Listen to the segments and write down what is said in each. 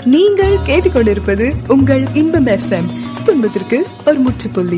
நீங்கள் கேட்டுக்கொண்டிருப்பது உங்கள் இன்பம் எஃப்எம் துன்பத்திற்கு ஒரு முற்றுப்புள்ளி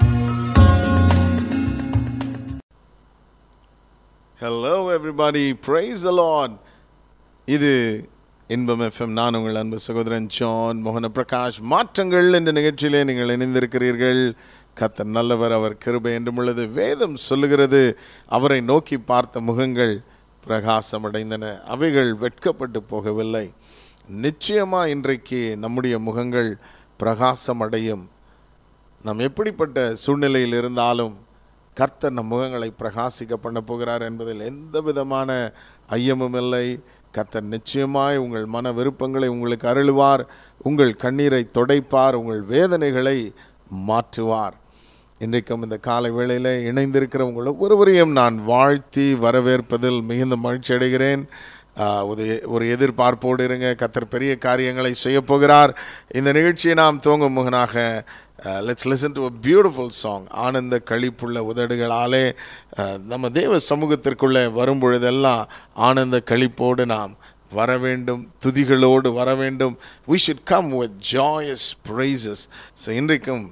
hello everybody praise the lord இது இன்பம் எஃப்எம் நான் உங்கள் அன்பு சகோதரன் ஜான் மோகன பிரகாஷ் மாற்றங்கள் என்ற நிகழ்ச்சியிலே நீங்கள் இணைந்திருக்கிறீர்கள் கத்தர் நல்லவர் அவர் கிருபை என்றும் உள்ளது வேதம் சொல்லுகிறது அவரை நோக்கி பார்த்த முகங்கள் பிரகாசமடைந்தன அவைகள் வெட்கப்பட்டு போகவில்லை நிச்சயமாக இன்றைக்கு நம்முடைய முகங்கள் பிரகாசமடையும் நாம் எப்படிப்பட்ட சூழ்நிலையில் இருந்தாலும் கர்த்தர் நம் முகங்களை பிரகாசிக்க பண்ண போகிறார் என்பதில் எந்த விதமான ஐயமும் இல்லை கர்த்தர் நிச்சயமாய் உங்கள் மன விருப்பங்களை உங்களுக்கு அருளுவார் உங்கள் கண்ணீரை துடைப்பார் உங்கள் வேதனைகளை மாற்றுவார் இன்றைக்கும் இந்த காலை வேளையில் இணைந்திருக்கிற உங்கள் ஒவ்வொருவரையும் நான் வாழ்த்தி வரவேற்பதில் மிகுந்த மகிழ்ச்சி அடைகிறேன் ஆஹ், ஒரு ஒரு எதிர்பார்ப்போடு இருங்க கத்தர் பெரிய காரியங்களை செய்ய போகிறார் இந்த நிகழ்ச்சியை நாம் துவங்கும் முகனாக let's listen to a beautiful song ஆனந்த களிப்புள்ள உதடுகளாலே ஆஹ், நம்ம தேவ சமூகத்திற்குள்ளே வரும் பொழுதெல்லாம் ஆனந்த களிப்போடு நாம் வர வேண்டும் துதிகளோடு வர வேண்டும் we should come with joyous praises so இன்றைக்கும்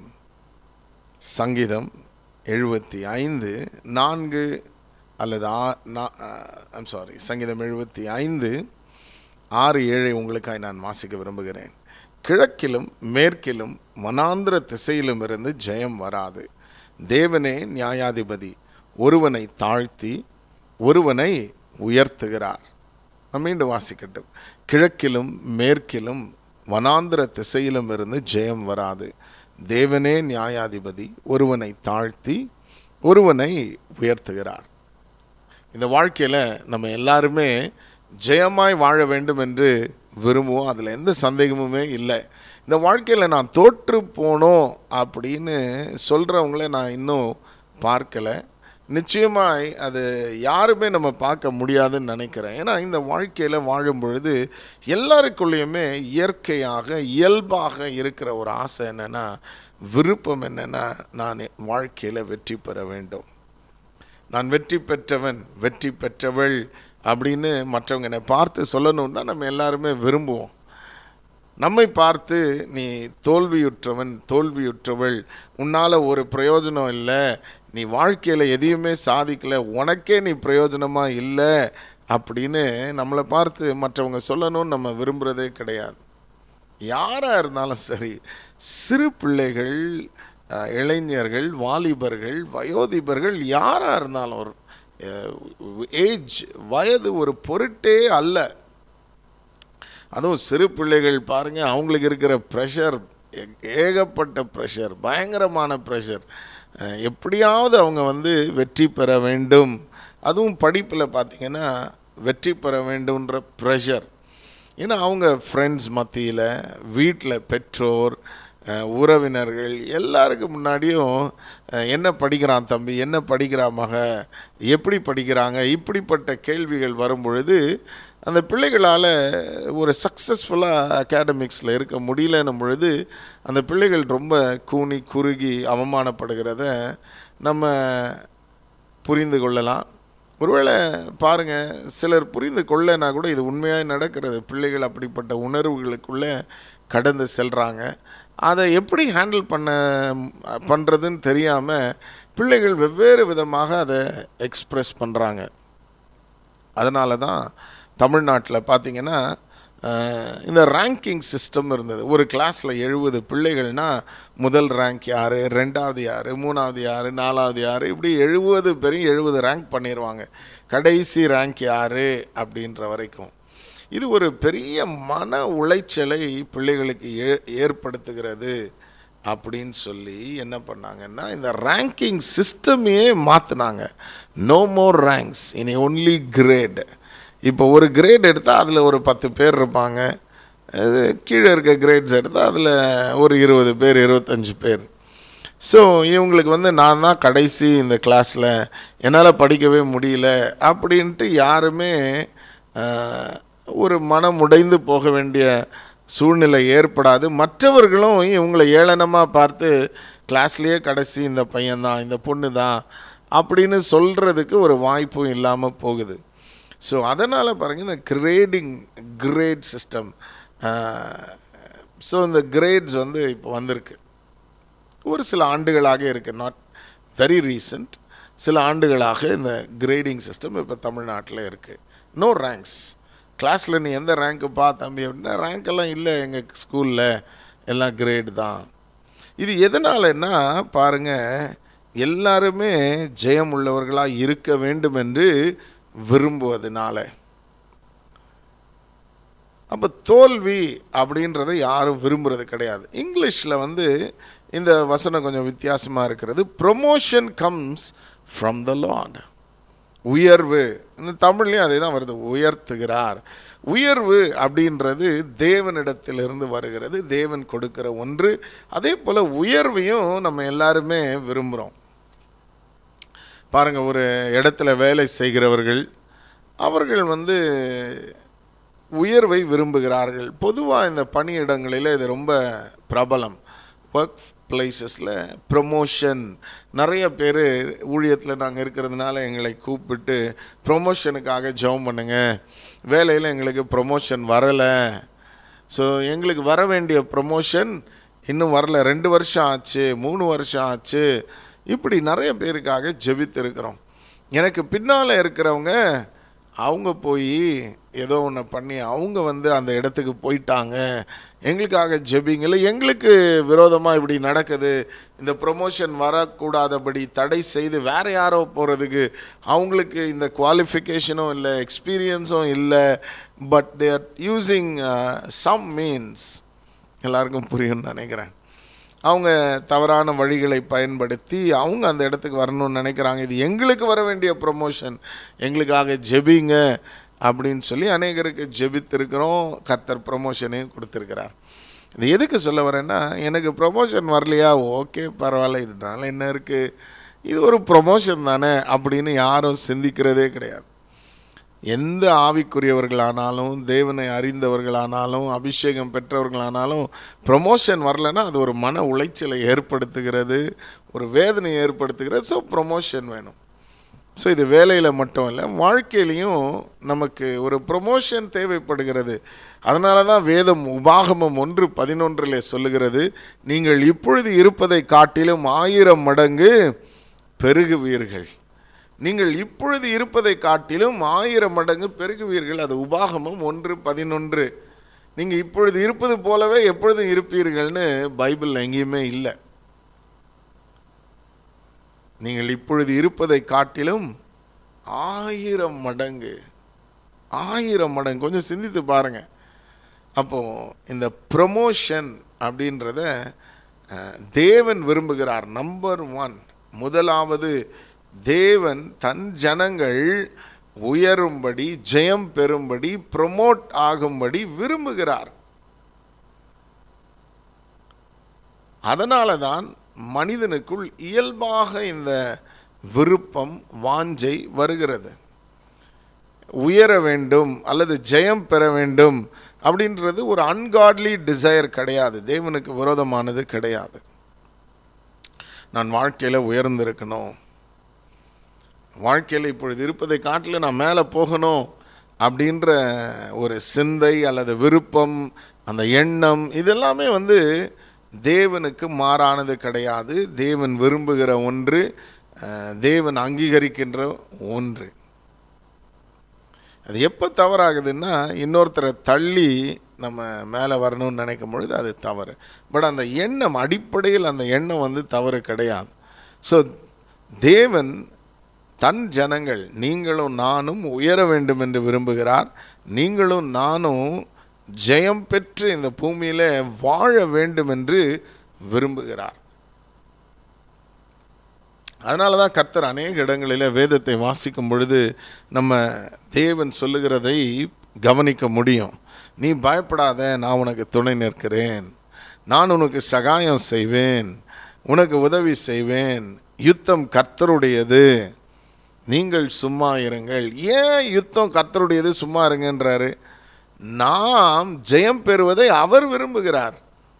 சங்கீதம் எழுபத்தி ஐந்து நான்கு அல்லது ஐம் சாரி சங்கீதம் எழுபத்தி ஐந்து ஆறு ஏழை உங்களுக்காய் நான் வாசிக்க விரும்புகிறேன் கிழக்கிலும் மேற்கிலும் வனாந்திர திசையிலும் இருந்து ஜெயம் வராது தேவனே நியாயாதிபதி ஒருவனை தாழ்த்தி ஒருவனை உயர்த்துகிறார் நான் மீண்டும் வாசிக்கட்டும் கிழக்கிலும் மேற்கிலும் வனாந்திர திசையிலும் இருந்து ஜெயம் வராது தேவனே நியாயாதிபதி ஒருவனை தாழ்த்தி ஒருவனை உயர்த்துகிறார் இந்த வாழ்க்கையில் நம்ம எல்லாருமே ஜெயமாய் வாழ வேண்டும் என்று விரும்புவோம் அதில் எந்த சந்தேகமுமே இல்லை இந்த வாழ்க்கையில் நான் தோற்று போனோம் அப்படின்னு சொல்கிறவங்கள நான் இன்னும் பார்க்கலை நிச்சயமாய் அது யாருமே நம்ம பார்க்க முடியாதுன்னு நினைக்கிறேன் ஏன்னா இந்த வாழ்க்கையில் வாழும் பொழுது எல்லாருக்குள்ளேயுமே இயற்கையாக இயல்பாக இருக்கிற ஒரு ஆசை என்னென்னா விருப்பம் என்னென்னா நான் வாழ்க்கையில் வெற்றி பெற வேண்டும் நான் வெற்றி பெற்றவன் வெற்றி பெற்றவள் அப்படின்னு மற்றவங்க என்னை பார்த்து சொல்லணும்னு தான் நம்ம எல்லாருமே விரும்புவோம் நம்மை பார்த்து நீ தோல்வியுற்றவன் தோல்வியுற்றவள் உன்னால் ஒரு பிரயோஜனம் இல்லை நீ வாழ்க்கையில் எதையுமே சாதிக்கல உனக்கே நீ பிரயோஜனமாக இல்லை அப்படின்னு நம்மளை பார்த்து மற்றவங்க சொல்லணும்னு நம்ம விரும்புகிறதே கிடையாது யாராக இருந்தாலும் சரி சிறு பிள்ளைகள் அஹ், இளைஞர்கள் வாலிபர்கள் வயோதிபர்கள் யாராக இருந்தாலும் ஒரு ஏஜ் வயது ஒரு பொருட்டே அல்ல அதுவும் சிறு பிள்ளைகள் பாருங்கள் அவங்களுக்கு இருக்கிற ப்ரெஷர் ஏகப்பட்ட ப்ரெஷர் பயங்கரமான ப்ரெஷர் எப்படியாவது அவங்க வந்து வெற்றி பெற வேண்டும் அதுவும் படிப்பில் பார்த்தீங்கன்னா வெற்றி பெற வேண்டும்ன்ற ப்ரெஷர் ஏன்னா அவங்க ஃப்ரெண்ட்ஸ் மத்தியில் வீட்டில் பெற்றோர் அஹ், உறவினர்கள் எல்லாருக்கும் முன்னாடியும் அஹ், என்ன படிக்கிறான் தம்பி என்ன படிக்கிறா மக எப்படி படிக்கிறாங்க இப்படிப்பட்ட கேள்விகள் வரும் பொழுது அந்த பிள்ளைகளால் ஒரு சக்ஸஸ்ஃபுல்லாக அகாடமிக்ஸில் இருக்க முடியலன்னும் பொழுது அந்த பிள்ளைகள் ரொம்ப கூனி குறுகி அவமானப்படுகிறத நம்ம புரிந்து கொள்ளலாம் ஒருவேளை பாருங்கள் சிலர் புரிந்து கொள்ளனா கூட இது உண்மையாக நடக்கிறது பிள்ளைகள் அப்படிப்பட்ட உணர்வுகளுக்குள்ளே கடந்து செல்கிறாங்க அதை எப்படி ஹேண்டில் பண்ண பண்ணுறதுன்னு தெரியாமல் பிள்ளைகள் வெவ்வேறு விதமாக அதை எக்ஸ்ப்ரெஸ் பண்ணுறாங்க அதனால தான் தமிழ்நாட்டில் பார்த்தீங்கன்னா அஹ், இந்த ரேங்கிங் சிஸ்டம் இருந்தது ஒரு கிளாஸில் எழுபது பிள்ளைகள்னா முதல் ரேங்க் யார் ரெண்டாவது யார் மூணாவது யார் நாலாவது யார் இப்படி எழுபது பேரையும் எழுபது ரேங்க் பண்ணிடுவாங்க கடைசி ரேங்க் யார் அப்படின்ற வரைக்கும் இது ஒரு பெரிய மன உளைச்சலை பிள்ளைகளுக்கு ஏ- ஏற்படுத்துகிறது அப்படின்னு சொல்லி என்ன பண்ணாங்கன்னா இந்த ரேங்கிங் சிஸ்டமையே மாற்றினாங்க நோ மோர் ரேங்க்ஸ் இனி ஒன்லி கிரேட் இப்போ ஒரு கிரேட் எடுத்தால் அதில் ஒரு பத்து பேர் இருப்பாங்க அது கீழே இருக்க கிரேட்ஸ் எடுத்தால் அதில் ஒரு இருபது பேர் இருபத்தஞ்சு பேர் ஸோ இவங்களுக்கு வந்து நான் தான் கடைசி இந்த கிளாஸில் என்னால் படிக்கவே முடியல அப்படின்ட்டு யாருமே ஆஹ், ஒரு மனம் உடைந்து போக வேண்டிய சூழ்நிலை ஏற்படாது மற்றவர்களும் இவங்களை ஏளனமாக பார்த்து கிளாஸ்லேயே கடைசி இந்த பையன்தான் இந்த பொண்ணு தான் அப்படின்னு சொல்கிறதுக்கு ஒரு வாய்ப்பும் இல்லாமல் போகுது ஸோ அதனால் பாருங்கள் இந்த கிரேடிங் கிரேட் சிஸ்டம் ஸோ இந்த கிரேட்ஸ் வந்து இப்போ வந்திருக்கு ஒரு சில ஆண்டுகளாக இருக்குது நாட் வெரி ரீசன்ட் சில ஆண்டுகளாக இந்த கிரேடிங் சிஸ்டம் இப்போ தமிழ்நாட்டில் இருக்குது நோ ரேங்க்ஸ் கிளாஸில் நீ எந்த ரேங்க்குப்பா தம்பி அப்படின்னா ரேங்க் எல்லாம் இல்லை எங்கள் ஸ்கூலில் எல்லாம் கிரேடு தான் இது எதனாலன்னா பாருங்கள் எல்லாருமே ஜெயம் உள்ளவர்களாக இருக்க வேண்டும் என்று விரும்புவதனால அப்போ தோல்வி அப்படின்றத யாரும் விரும்புறது கிடையாது இங்கிலீஷில் வந்து இந்த வசனம் கொஞ்சம் வித்தியாசமாக இருக்கிறது promotion comes from the lord உயர்வு இந்த தமிழ்லையும் அதே தான் வருது உயர்த்துகிறார் உயர்வு அப்படின்றது தேவனிடத்திலிருந்து வருகிறது தேவன் கொடுக்கிற ஒன்று அதே போல் உயர்வையும் நம்ம எல்லாருமே விரும்புகிறோம் பாருங்கள் ஒரு இடத்துல வேலை செய்கிறவர்கள் அவர்கள் வந்து உயர்வை விரும்புகிறார்கள் பொதுவாக இந்த பணியிடங்களில் இது ரொம்ப பிரபலம் ஒர்க் பிளேசஸில் ப்ரொமோஷன் நிறைய பேர் ஊழியத்தில் நாங்கள் இருக்கிறதுனால எங்களை கூப்பிட்டு ப்ரொமோஷனுக்காக ஜெபம் பண்ணுங்க வேலையில் எங்களுக்கு ப்ரொமோஷன் வரலை ஸோ எங்களுக்கு வர வேண்டிய ப்ரொமோஷன் இன்னும் வரல ரெண்டு வருஷம் ஆச்சு மூணு வருஷம் ஆச்சு இப்படி நிறைய பேருக்காக ஜெபித்திருக்கிறோம் எனக்கு பின்னால் இருக்கிறவங்க அவங்க போய் ஏதோ ஒன்று பண்ணி அவங்க வந்து அந்த இடத்துக்கு போயிட்டாங்க எங்களுக்காக ஜெபிங்கல எங்களுக்கு விரோதமாக இப்படி நடக்குது இந்த ப்ரொமோஷன் வரக்கூடாதபடி தடை செய்து வேற யாரோ போகிறதுக்கு அவங்களுக்கு இந்த குவாலிஃபிகேஷனும் இல்லை எக்ஸ்பீரியன்ஸும் இல்லை but they are using some means எல்லாருக்கும் புரியும்னு நினைக்கிறேன் அவங்க தவறான வழிகளை பயன்படுத்தி அவங்க அந்த இடத்துக்கு வரணும்னு நினைக்கிறாங்க இது எங்களுக்கு வர வேண்டிய ப்ரொமோஷன் எங்களுக்காக ஜெபிங்க அப்படின்னு சொல்லி அநேகருக்கு ஜெபித்திருக்கிறோம் கர்த்தர் ப்ரொமோஷனையும் கொடுத்துருக்கிறார் இது எதுக்கு சொல்ல வரேன்னா எனக்கு ப்ரொமோஷன் வரலையா ஓகே பரவாயில்ல இதனால என்ன இருக்குது இது ஒரு ப்ரொமோஷன் தானே அப்படின்னு யாரும் சிந்திக்கிறதே கிடையாது எந்த ஆவிக்குரியவர்களானாலும் தேவனை அறிந்தவர்களானாலும் அபிஷேகம் பெற்றவர்களானாலும் ப்ரொமோஷன் வரலைன்னா அது ஒரு மன உளைச்சலை ஏற்படுத்துகிறது ஒரு வேதனை ஏற்படுத்துகிறது ஸோ ப்ரொமோஷன் வேணும் ஸோ இது வேலையில் மட்டும் இல்லை வாழ்க்கையிலையும் நமக்கு ஒரு ப்ரொமோஷன் தேவைப்படுகிறது அதனால தான் வேதம் உபாகமம் ஒன்று பதினொன்றில் சொல்லுகிறது நீங்கள் இப்பொழுது இருப்பதை காட்டிலும் ஆயிரம் மடங்கு பெருகுவீர்கள் நீங்கள் இப்பொழுது இருப்பதை காட்டிலும் ஆயிரம் மடங்கு பெருகுவீர்கள் அது உபாகமம் ஒன்று பதினொன்று நீங்கள் இப்பொழுது இருப்பது போலவே எப்பொழுதும் இருப்பீர்கள்னு பைபிள் எங்கேயுமே இல்லை நீங்கள் இப்பொழுது இருப்பதை காட்டிலும் ஆயிரம் மடங்கு ஆயிரம் மடங்கு கொஞ்சம் சிந்தித்து பாருங்க அப்போ இந்த ப்ரொமோஷன் அப்படின்றத அஹ், தேவன் விரும்புகிறார் நம்பர் ஒன் முதலாவது தேவன் தன் ஜனங்கள் உயரும்படி ஜெயம் பெறும்படி ப்ரொமோட் ஆகும்படி விரும்புகிறார் அதனால தான் மனிதனுக்குள் இயல்பாக இந்த விருப்பம் வாஞ்சை வருகிறது உயர வேண்டும் அல்லது ஜெயம் பெற வேண்டும் அப்படின்றது ஒரு அன்காட்லி டிசையர் கிடையாது தேவனுக்கு விரோதமானது கிடையாது நான் வாழ்க்கையில் உயர்ந்திருக்கணும் வாழ்க்கையில் இப்பொழுது இருப்பதை காட்டில் நான் மேலே போகணும் அப்படின்ற ஒரு சிந்தை அல்லது விருப்பம் அந்த எண்ணம் இதெல்லாமே வந்து தேவனுக்கு மாறானது கிடையாது தேவன் விரும்புகிற ஒன்று அஹ், தேவன் அங்கீகரிக்கின்ற ஒன்று அது எப்போ தவறாகுதுன்னா இன்னொருத்தரை தள்ளி நம்ம மேலே வரணும்னு நினைக்கும் பொழுது அது தவறு பட் அந்த எண்ணம் அடிப்படையில் அந்த எண்ணம் வந்து தவறு கிடையாது ஸோ தேவன் தன் ஜனங்கள் நீங்களும் நானும் உயர வேண்டும் என்று விரும்புகிறார் நீங்களும் நானும் ஜெயம் பெற்று இந்த பூமியில் வாழ வேண்டும் என்று விரும்புகிறார் அதனால தான் கர்த்தர் அநேக இடங்களில் வேதத்தை வாசிக்கும் பொழுது நம்ம தேவன் சொல்லுகிறதை கவனிக்க முடியும் நீ பயப்படாத நான் உனக்கு துணை நிற்கிறேன் நான் உனக்கு சகாயம் செய்வேன் உனக்கு உதவி செய்வேன் யுத்தம் கர்த்தருடையது நீங்கள் சும்மா இருங்கள் ஏன் யுத்தம் கர்த்தருடையது சும்மா இருங்கன்றாரு நாம் ஜெயம் பெறுவதை அவர் விரும்புகிறார்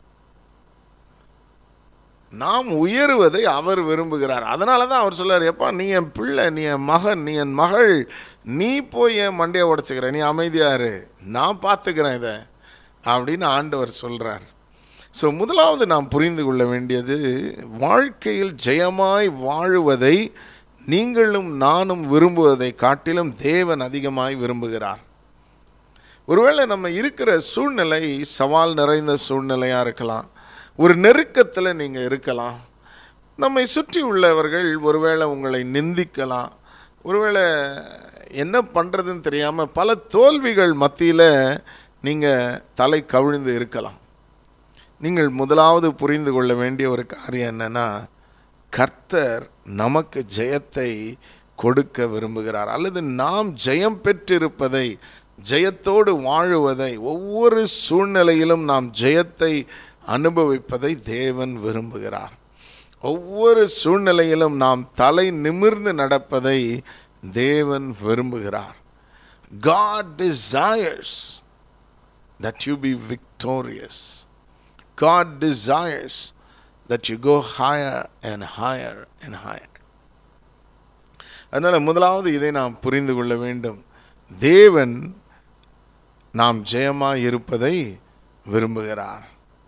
நாம் உயருவதை அவர் விரும்புகிறார் அதனால தான் அவர் சொல்றார் எப்பா நீ என் பிள்ளை நீ என் மகன் நீ என் மகள் நீ போய் என் மண்டையை உடச்சிக்கிற நீ அமைதியா இரு நான் பார்த்துக்கிறேன் இதை அப்படின்னு ஆண்டவர் சொல்கிறார் ஸோ முதலாவது நாம் புரிந்து கொள்ள வேண்டியது வாழ்க்கையில் ஜெயமாய் வாழுவதை நீங்களும் நானும் விரும்புவதை காட்டிலும் தேவன் அதிகமாய் விரும்புகிறார் ஒருவேளை நம்ம இருக்கிற சூழ்நிலை சவால் நிறைந்த சூழ்நிலையாக இருக்கலாம் ஒரு நெருக்கத்தில் நீங்கள் இருக்கலாம் நம்மை சுற்றி உள்ளவர்கள் ஒருவேளை உங்களை நிந்திக்கலாம் ஒருவேளை என்ன பண்ணுறதுன்னு தெரியாமல் பல தோல்விகள் மத்தியில் நீங்கள் தலை கவிழ்ந்து இருக்கலாம் நீங்கள் முதலாவது புரிந்து கொள்ள வேண்டிய ஒரு காரியம் என்னன்னா கர்த்தர் நமக்கு ஜெயத்தை கொடுக்க விரும்புகிறார் அல்லது நாம் ஜெயம் பெற்றிருப்பதை ஜெயத்தோடு வாழுவதை ஒவ்வொரு சூழ்நிலையிலும் நாம் ஜெயத்தை அனுபவிப்பதை தேவன் விரும்புகிறார் ஒவ்வொரு சூழ்நிலையிலும் நாம் தலை நிமிர்ந்து நடப்பதை தேவன் விரும்புகிறார் God desires that you be victorious. God desires that you go higher and higher and higher. அதனால் முதலாவது இதை நாம் புரிந்து கொள்ள வேண்டும் தேவன் நாம் ஜெயமாக இருப்பதை விரும்புகிறார்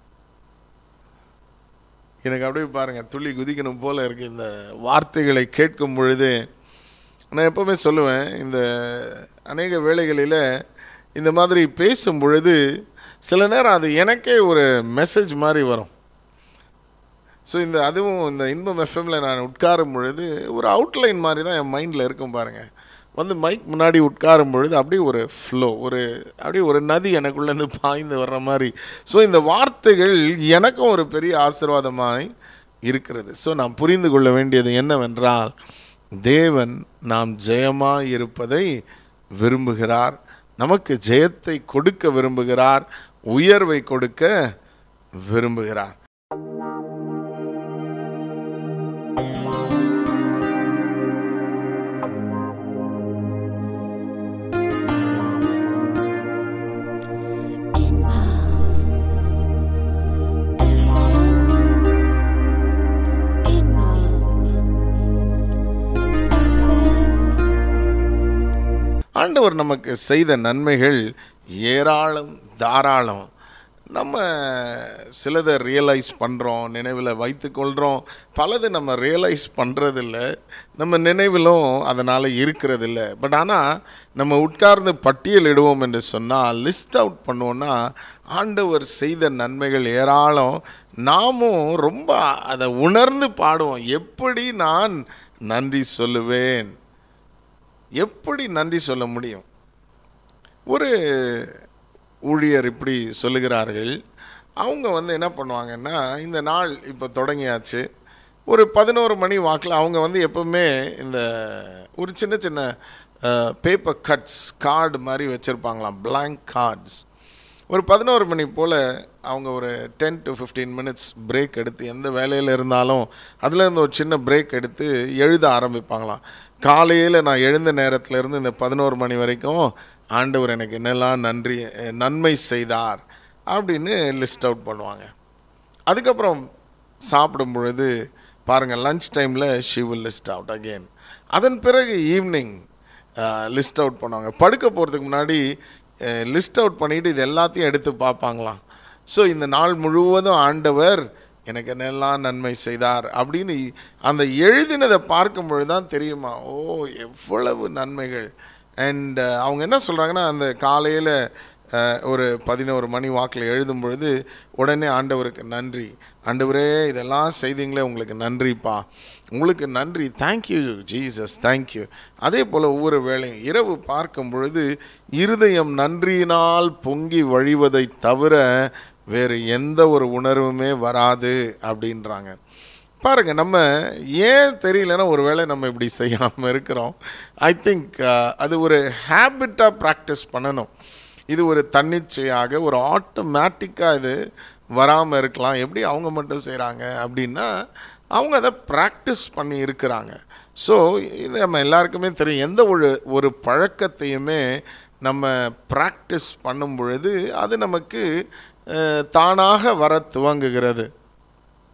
எனக்கு அப்படியே பாருங்கள் துள்ளி குதிக்கணும் போல இருக்கு இந்த வார்த்தைகளை கேட்கும் பொழுது நான் எப்போவுமே சொல்லுவேன் இந்த அநேக வேளைகளில் இந்த மாதிரி பேசும் பொழுது சில நேரம் அது எனக்கே ஒரு மெசேஜ் மாதிரி வரும் ஸோ இந்த அதுவும் இந்த இன்பம் எஃப்எம்ல நான் உட்காரும் பொழுது ஒரு அவுட்லைன் மாதிரி தான் என் மைண்டில் இருக்கும் பாருங்கள் வந்து மைக் முன்னாடி உட்காரும் பொழுது அப்படியே ஒரு ஃப்ளோ ஒரு அப்படியே ஒரு நதி எனக்குள்ளேருந்து பாய்ந்து வர்ற மாதிரி ஸோ இந்த வார்த்தைகள் எனக்கும் ஒரு பெரிய ஆசீர்வாதமாய் இருக்கிறது ஸோ நாம் புரிந்து கொள்ள வேண்டியது என்னவென்றால் தேவன் நாம் ஜெயமாய் இருப்பதை விரும்புகிறார் நமக்கு ஜெயத்தை கொடுக்க விரும்புகிறார் உயர்வை கொடுக்க விரும்புகிறார் ஆண்டவர் நமக்கு செய்த நன்மைகள் ஏராளம் தாராளம் நம்ம சிலதை ரியலைஸ் பண்ணுறோம் நினைவில் வைத்துக்கொள்கிறோம் பலது நம்ம ரியலைஸ் பண்ணுறதில்ல நம்ம நினைவிலும் அதனால் இருக்கிறதில்ல பட் ஆனால் நம்ம உட்கார்ந்து பட்டியலிடுவோம் என்று சொன்னால் லிஸ்ட் அவுட் பண்ணுவோன்னா ஆண்டவர் செய்த நன்மைகள் ஏராளம் நாமும் ரொம்ப அதை உணர்ந்து பாடுவோம் எப்படி நான் நன்றி சொல்லுவேன் எப்படி நன்றி சொல்ல முடியும் ஒரு ஊழியர் இப்படி சொல்லுகிறார்கள் அவங்க வந்து என்ன பண்ணுவாங்கன்னா இந்த நாள் இப்போ தொடங்கியாச்சு ஒரு பதினோரு மணி வாக்கில் அவங்க வந்து எப்பவுமே இந்த ஒரு சின்ன சின்ன பேப்பர் கட்ஸ் கார்டு மாதிரி வச்சுருப்பாங்களாம் blank கார்ட்ஸ் ஒரு பதினோரு மணி போல் அவங்க ஒரு ten to fifteen minutes break எடுத்து எந்த வேலையில் இருந்தாலும் அதுலேருந்து ஒரு சின்ன பிரேக் எடுத்து எழுத ஆரம்பிப்பாங்களாம் காலையில் நான் எழுந்த நேரத்துலேருந்து இந்த பதினோரு மணி வரைக்கும் ஆண்டவர் எனக்கு என்னெல்லாம் நன்றி நன்மை செய்தார் அப்படின்னு லிஸ்ட் அவுட் பண்ணுவாங்க அதுக்கப்புறம் சாப்பிடும் பொழுது பாருங்கள் லஞ்ச் டைமில் she will list out again அதன் பிறகு ஈவினிங் லிஸ்ட் அவுட் பண்ணுவாங்க படுக்க போகிறதுக்கு முன்னாடி லிஸ்ட் அவுட் பண்ணிவிட்டு இது எல்லாத்தையும் எடுத்து பார்ப்பாங்களாம் ஸோ இந்த நாள் முழுவதும் ஆண்டவர் எனக்கு என்னெல்லாம் நன்மை செய்தார் அப்படின்னு அந்த எழுதினதை பார்க்கும் பொழுது தான் தெரியுமா ஓ எவ்வளவு நன்மைகள் அண்ட் அவங்க என்ன சொல்கிறாங்கன்னா அந்த காலையில் ஒரு பதினோரு மணி வாக்கில் எழுதும் பொழுது உடனே ஆண்டவருக்கு நன்றி ஆண்டவரே இதெல்லாம் செய்தீங்களே உங்களுக்கு நன்றிப்பா உங்களுக்கு நன்றி தேங்க்யூ ஜீசஸ் தேங்க்யூ அதே போல் ஒவ்வொரு வேளையும் இரவு பார்க்கும் பொழுது இருதயம் நன்றியினால் பொங்கி வழிவதை தவிர வேறு எந்த ஒரு உணர்வுமே வராது அப்படின்றாங்க பாருங்க நம்ம ஏன் தெரியலன்னா ஒரு வேளை நம்ம இப்படி செய்யாமல் இருக்கிறோம் ஐ திங்க் அது ஒரு ஹேபிட்டாக ப்ராக்டிஸ் பண்ணணும் இது ஒரு தன்னிச்சையாக ஒரு ஆட்டோமேட்டிக்காக இது வராமல் இருக்கலாம் எப்படி அவங்க மட்டும் செய்கிறாங்க அப்படின்னா அவங்க அதை ப்ராக்டிஸ் பண்ணி இருக்கிறாங்க ஸோ இது நம்ம எல்லாருக்குமே தெரியும் எந்த ஒரு ஒரு பழக்கத்தையுமே நம்ம ப்ராக்டிஸ் பண்ணும் பொழுது அது நமக்கு தானாக வர துவங்குகிறது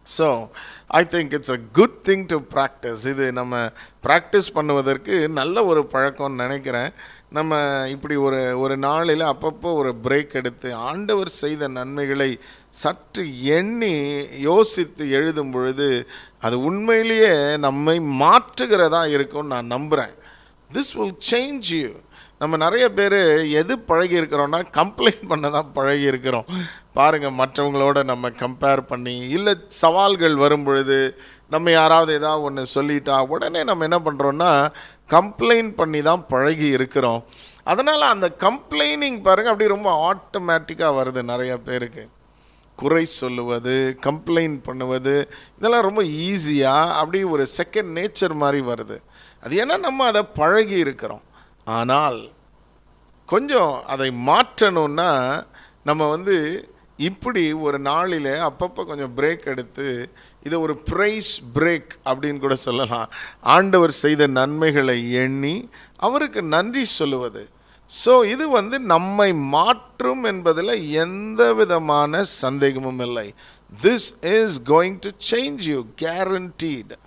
so I think it's a good thing to practice இது நம்ம ப்ராக்டிஸ் பண்ணுவதற்கு நல்ல ஒரு பழக்கம்னு நினைக்கிறேன் நம்ம இப்படி ஒரு ஒரு நாளில் அப்பப்போ ஒரு பிரேக் எடுத்து ஆண்டவர் செய்த நன்மைகளை சற்று எண்ணி யோசித்து எழுதும் பொழுது அது உண்மையிலேயே நம்மை மாற்றுகிறதா இருக்கும்னு நான் நம்புகிறேன் திஸ் வில் சேஞ்ச் யூ நம்ம நிறைய பேர் எது பழகி இருக்கிறோன்னா கம்ப்ளைண்ட் பண்ண தான் பழகி இருக்கிறோம் பாருங்கள் மற்றவங்களோட நம்ம கம்பேர் பண்ணி இல்லை சவால்கள் வரும் பொழுது நம்ம யாராவது ஏதாவது ஒன்று சொல்லிட்டா உடனே நம்ம என்ன பண்ணுறோன்னா கம்ப்ளைண்ட் பண்ணி தான் பழகி இருக்கிறோம் அதனால் அந்த கம்ப்ளைனிங் பாருங்கள் அப்படி ரொம்ப ஆட்டோமேட்டிக்காக வருது நிறைய பேருக்கு குறை சொல்லுவது கம்ப்ளைண்ட் பண்ணுவது இதெல்லாம் ரொம்ப ஈஸியாக அப்படி ஒரு செகண்ட் நேச்சர் மாதிரி வருது அது ஏன்னா நம்ம அதை பழகி இருக்கிறோம் ஆனால் கொஞ்சம் அதை மாற்றணும்னா நம்ம வந்து இப்படி ஒரு நாளில் அப்பப்போ கொஞ்சம் பிரேக் எடுத்து இதை ஒரு ப்ரைஸ் பிரேக் அப்படின்னு கூட சொல்லலாம் ஆண்டவர் செய்த நன்மைகளை எண்ணி அவருக்கு நன்றி சொல்லுவது ஸோ இது வந்து நம்மை மாற்றும் என்பதில் எந்த விதமான சந்தேகமும் இல்லை this is going to change you guaranteed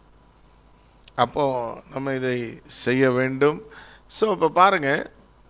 அப்போது நம்ம இதை செய்ய வேண்டும் ஸோ இப்போ பாருங்கள்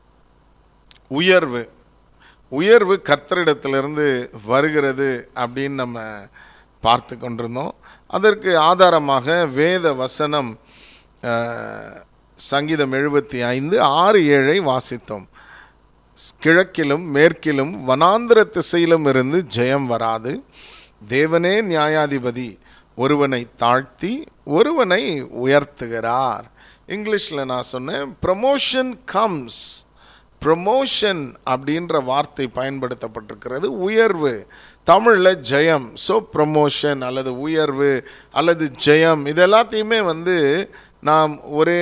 உயர்வு உயர்வு கர்த்தரிடத்திலிருந்து வருகிறது அப்படின்னு நம்ம பார்த்து கொண்டிருந்தோம் அதற்கு ஆதாரமாக வேத வசனம் அஹ், சங்கீதம் எழுபத்தி ஐந்து ஆறு ஏழை வாசித்தோம் கிழக்கிலும் மேற்கிலும் வனாந்திர திசையிலும் இருந்து ஜெயம் வராது தேவனே நியாயாதிபதி ஒருவனை தாழ்த்தி ஒருவனை உயர்த்துகிறார் இங்கிலீஷில் நான் சொன்னேன் ப்ரமோஷன் கம்ஸ் ப்ரமோஷன் அப்படின்ற வார்த்தை பயன்படுத்தப்பட்டிருக்கிறது உயர்வு தமிழில் ஜெயம் ஸோ ப்ரமோஷன் அல்லது உயர்வு அல்லது ஜெயம் இது எல்லாத்தையுமே வந்து நாம் ஒரே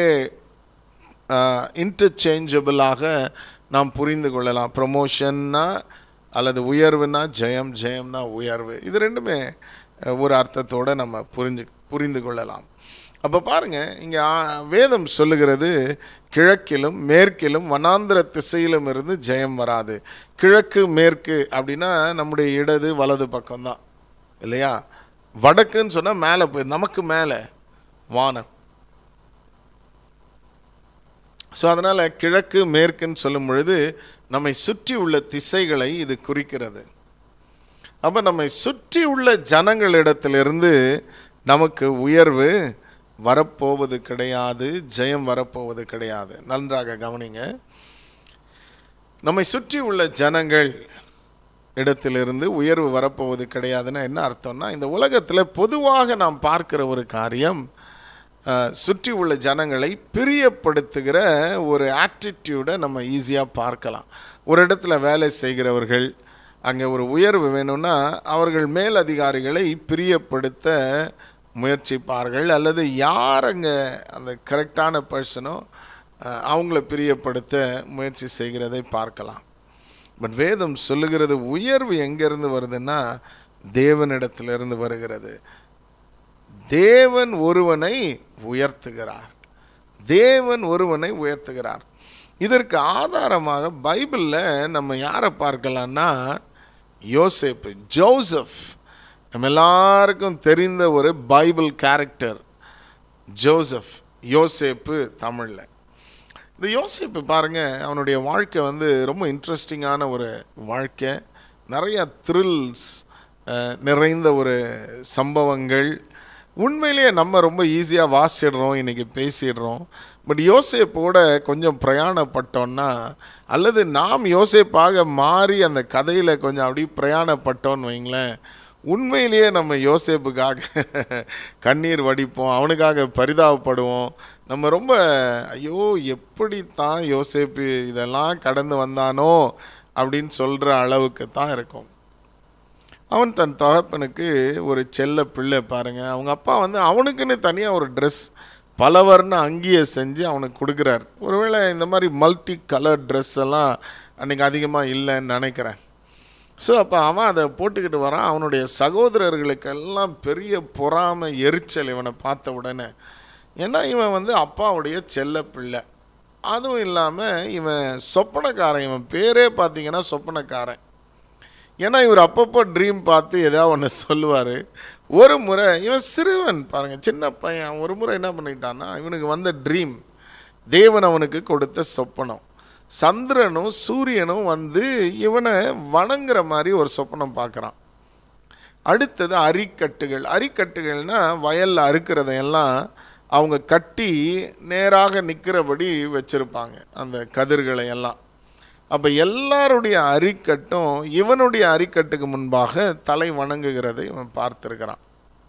இன்டர்சேஞ்சபிளாக நாம் புரிந்து கொள்ளலாம் ப்ரமோஷன்னா அல்லது உயர்வுனா ஜெயம் ஜெயம்னா உயர்வு இது ரெண்டுமே அஹ், ஒரு அர்த்தத்தோடு நம்ம புரிஞ்சு புரிந்து கொள்ளலாம் அப்போ பாருங்க இங்கே வேதம் சொல்லுகிறது கிழக்கிலும் மேற்கிலும் வனாந்திர திசையிலும் இருந்து ஜெயம் வராது கிழக்கு மேற்கு அப்படின்னா நம்முடைய இடது வலது பக்கம்தான் இல்லையா வடக்குன்னு சொன்னால் மேலே போய் நமக்கு மேலே வானம் ஸோ அதனால் கிழக்கு மேற்குன்னு சொல்லும் பொழுது நம்மை சுற்றி உள்ள திசைகளை இது குறிக்கிறது அப்போ நம்மை சுற்றி உள்ள ஜனங்களிடத்திலிருந்து நமக்கு உயர்வு வரப்போவது கிடையாது ஜெயம் வரப்போவது கிடையாது நன்றாக கவனிங்க நம்மை சுற்றி உள்ள ஜனங்கள் இடத்திலிருந்து உயர்வு வரப்போவது கிடையாதுன்னா என்ன அர்த்தம்னா இந்த உலகத்தில் பொதுவாக நாம் பார்க்கிற ஒரு காரியம் அஹ், சுற்றி உள்ள ஜனங்களை பிரியப்படுத்துகிற ஒரு ஆட்டிடியூடை நம்ம ஈஸியாக பார்க்கலாம் ஒரு இடத்துல வேலை செய்கிறவர்கள் அங்கே ஒரு உயர்வு வேணும்னா அவர்கள் மேல் அதிகாரிகளை பிரியப்படுத்த முயற்சிப்பார்கள் அல்லது யார் அங்கே அந்த கரெக்டான பர்சனோ அவங்கள பிரியப்படுத்த முயற்சி செய்கிறதை பார்க்கலாம் பட் வேதம் சொல்லுகிறது உயர்வு எங்கேருந்து வருதுன்னா தேவனிடத்திலிருந்து வருகிறது தேவன் ஒருவனை உயர்த்துகிறார் தேவன் ஒருவனை உயர்த்துகிறார் இதற்கு ஆதாரமாக பைபிளில் நம்ம யாரை பார்க்கலாம்னா யோசேப்பு ஜோசப் நம்ம எல்லாருக்கும் தெரிந்த ஒரு பைபிள் கேரக்டர் ஜோசப் யோசேப்பு தமிழில் இந்த யோசிப்பு பாருங்க அவனுடைய வாழ்க்கை வந்து ரொம்ப இன்ட்ரெஸ்டிங்கான ஒரு வாழ்க்கை நிறைய த்ரில்ஸ் நிறைந்த ஒரு சம்பவங்கள் உண்மையிலேயே நம்ம ரொம்ப ஈஸியாக வாசிடுறோம் இன்றைக்கி பேசிடுறோம் பட் யோசேப்போட கொஞ்சம் பிரயாணப்பட்டோன்னா அல்லது நாம் யோசேப்பாக மாறி அந்த கதையில் கொஞ்சம் அப்படி பிரயாணப்பட்டோன்னு வைங்களேன் உண்மையிலேயே நம்ம யோசேப்புக்காக கண்ணீர் வடிப்போம் அவனுக்காக பரிதாபப்படுவோம் நம்ம ரொம்ப ஐயோ எப்படி தான் யோசேப்பு இதெல்லாம் கடந்து வந்தானோ அப்படின்னு சொல்கிற அளவுக்கு தான் இருக்கும் அவன் தன் தகப்பனுக்கு ஒரு செல்ல பிள்ளை பாருங்க அவங்க அப்பா வந்து அவனுக்குன்னு தனியாக ஒரு ட்ரெஸ் பலவர்ண அங்கியை செஞ்சு அவனுக்கு கொடுக்குறார் ஒருவேளை இந்த மாதிரி மல்டி கலர் ட்ரெஸ் எல்லாம் அன்றைக்கி அதிகமாக இல்லைன்னு நினைக்கிறேன் ஸோ அப்போ அவன் அதை போட்டுக்கிட்டு வரான் அவனுடைய சகோதரர்களுக்கெல்லாம் பெரிய பொறாமை எரிச்சல் இவனை பார்த்த உடனே ஏன்னா இவன் வந்து அப்பாவுடைய செல்ல பிள்ளை அதுவும் இல்லாமல் இவன் சொப்பனக்காரன் இவன் பேரே பார்த்தீங்கன்னா சொப்பனக்காரன் ஏன்னா இவர் அப்பப்போ ட்ரீம் பார்த்து ஏதாவது ஒன்று சொல்லுவார் ஒரு முறை இவன் சிறுவன் பாருங்க சின்ன பையன் ஒரு முறை என்ன பண்ணிட்டான்னா இவனுக்கு வந்த ட்ரீம் தேவன் அவனுக்கு கொடுத்த சொப்பனம் சந்திரனும் சூரியனும் வந்து இவனை வணங்குற மாதிரி ஒரு சொப்பனம் பார்க்குறான் அடுத்தது அரிக்கட்டுகள் அரிக்கட்டுகள்னா வயலில் அறுக்கிறதையெல்லாம் அவங்க கட்டி நேராக நிற்கிறபடி வச்சுருப்பாங்க அந்த கதிர்களை எல்லாம் அப்போ எல்லாருடைய அரிக்கட்டும் இவனுடைய அரிக்கட்டுக்கு முன்பாக தலை வணங்குகிறதை இவன் பார்த்துருக்கிறான்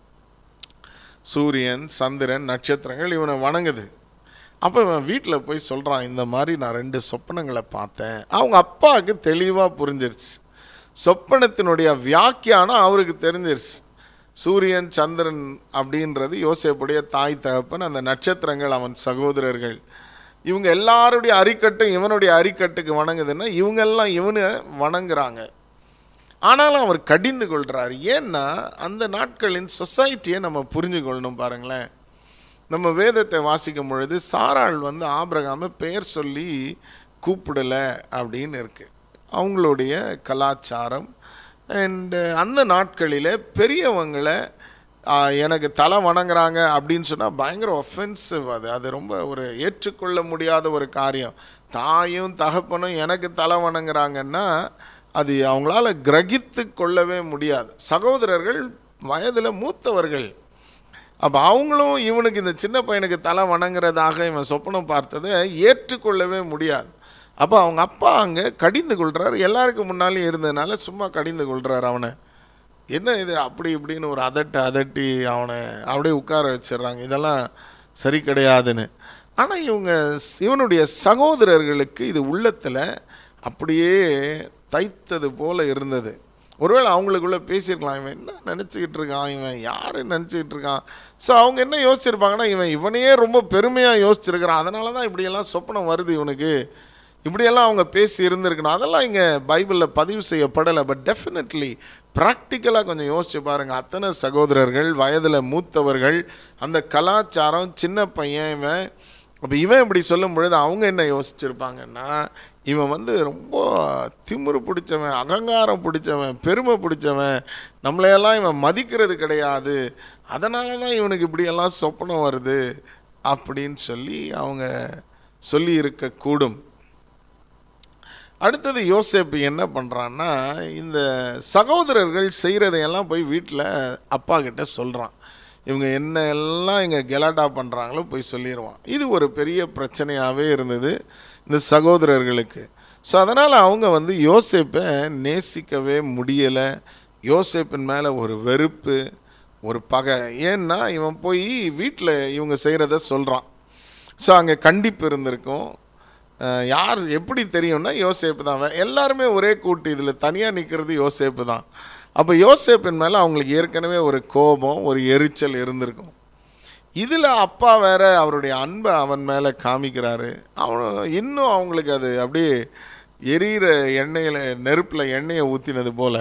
சூரியன் சந்திரன் நட்சத்திரங்கள் இவனை வணங்குது அப்போ இவன் வீட்டில் போய் சொல்கிறான் இந்த மாதிரி நான் ரெண்டு சொப்பனங்களை பார்த்தேன் அவங்க அப்பாவுக்கு தெளிவாக புரிஞ்சிருச்சு சொப்பனத்தினுடைய வியாக்கியானம் அவருக்கு தெரிஞ்சிருச்சு சூரியன் சந்திரன் அப்படின்றது யோசேப்புடைய தாய் தகப்பன் அந்த நட்சத்திரங்கள் அவன் சகோதரர்கள் இவங்க எல்லாருடைய அரிக்கட்டும் இவனுடைய அரிக்கட்டுக்கு வணங்குதுன்னா இவங்கெல்லாம் இவனை வணங்குறாங்க ஆனாலும் அவர் கடிந்து கொள்கிறார் ஏன்னா அந்த நாட்களின் சொசைட்டியை நம்ம புரிஞ்சு கொள்ளணும் பாருங்களேன் நம்ம வேதத்தை வாசிக்கும் பொழுது சாராள் வந்து ஆபிரகாமை பெயர் சொல்லி கூப்பிடலை அப்படின்னு இருக்குது அவங்களுடைய கலாச்சாரம் அண்டு அந்த நாட்களில் பெரியவங்களை ஆ, எனக்கு தலை வணங்குறாங்க அப்படின்னு சொன்னால் பயங்கர ஒஃபென்சிவ் அது அது ரொம்ப ஒரு ஏற்றுக்கொள்ள முடியாத ஒரு காரியம் தாயும் தகப்பனும் எனக்கு தலை வணங்குறாங்கன்னா அது அவங்களால கிரகித்து கொள்ளவே முடியாது சகோதரர்கள் வயதில் மூத்தவர்கள் அப்போ அவங்களும் இவனுக்கு இந்த சின்ன பையனுக்கு தலை வணங்குறதாக இவன் சொப்பனம் பார்த்ததை ஏற்றுக்கொள்ளவே முடியாது அப்போ அவங்க அப்பா அங்கே கடிந்து கொள்கிறார் எல்லாருக்கும் முன்னாலேயும் இருந்ததுனால சும்மா கடிந்து கொள்கிறார் அவனை என்ன இது அப்படி இப்படின்னு ஒரு அதட்டு அதட்டி அவனை அப்படியே உட்கார வச்சிடுறாங்க இதெல்லாம் சரி கிடையாதுன்னு ஆனால் இவங்க இவனுடைய சகோதரர்களுக்கு இது உள்ளத்தில் அப்படியே தைத்தது போல இருந்தது ஒருவேளை அவங்களுக்குள்ள பேசியிருக்கலாம் இவன் என்ன நினச்சிக்கிட்டு இருக்கான் இவன் யார் நினச்சிக்கிட்டு இருக்கான் ஸோ அவங்க என்ன யோசிச்சிருப்பாங்கன்னா இவன் இவனையே ரொம்ப பெருமையாக யோசிச்சிருக்கிறான் அதனால தான் இப்படியெல்லாம் சொப்பனம் வருது இவனுக்கு இப்படியெல்லாம் அவங்க பேசி இருந்திருக்கணும் அதெல்லாம் இங்கே பைபிளில் பதிவு செய்யப்படலை பட் டெஃபினெட்லி ப்ராக்டிக்கலாக கொஞ்சம் யோசிச்சு பாருங்கள் அத்தனை சகோதரர்கள் வயதில் மூத்தவர்கள் அந்த கலாச்சாரம் சின்ன பையன் இவன் அப்போ இவன் இப்படி சொல்லும் பொழுது அவங்க என்ன யோசிச்சிருப்பாங்கன்னா இவன் வந்து ரொம்ப திமிரு பிடிச்சவன் அகங்காரம் பிடிச்சவன் பெருமை பிடிச்சவன் நம்மளையெல்லாம் இவன் மதிக்கிறது கிடையாது அதனால தான் இவனுக்கு இப்படியெல்லாம் சொப்பனம் வருது அப்படின்னு சொல்லி அவங்க சொல்லி இருக்கக்கூடும் அடுத்தது யோசேப்பு என்ன பண்ணுறான்னா இந்த சகோதரர்கள் செய்கிறதையெல்லாம் போய் வீட்டில் அப்பா கிட்ட சொல்கிறான் இவங்க என்ன எல்லாம் இங்கே கெலாட்டா பண்ணுறாங்களோ போய் சொல்லிடுவான் இது ஒரு பெரிய பிரச்சனையாகவே இருந்தது இந்த சகோதரர்களுக்கு ஸோ அதனால் அவங்க வந்து யோசேப்பை நேசிக்கவே முடியலை யோசேப்பின் மேலே ஒரு வெறுப்பு ஒரு பகை ஏன்னா இவன் போய் வீட்டில் இவங்க செய்கிறத சொல்கிறான் ஸோ அங்கே கண்டிப்பு இருந்திருக்கும் அஹ் யார் எப்படி தெரியும்னா யோசேப்பு தான் அவன் எல்லாருமே ஒரே கூட்டு இதில் தனியாக நிற்கிறது யோசேப்பு தான் அப்போ யோசேப்பின் மேலே அவங்களுக்கு ஏற்கனவே ஒரு கோபம் ஒரு எரிச்சல் இருந்திருக்கும் இதில் அப்பா வேற அவருடைய அன்பை அவன் மேலே காமிக்கிறாரு அவன் இன்னும் அவங்களுக்கு அது அப்படியே எரியிற எண்ணெயில் நெருப்பில் எண்ணெயை ஊற்றினது போல்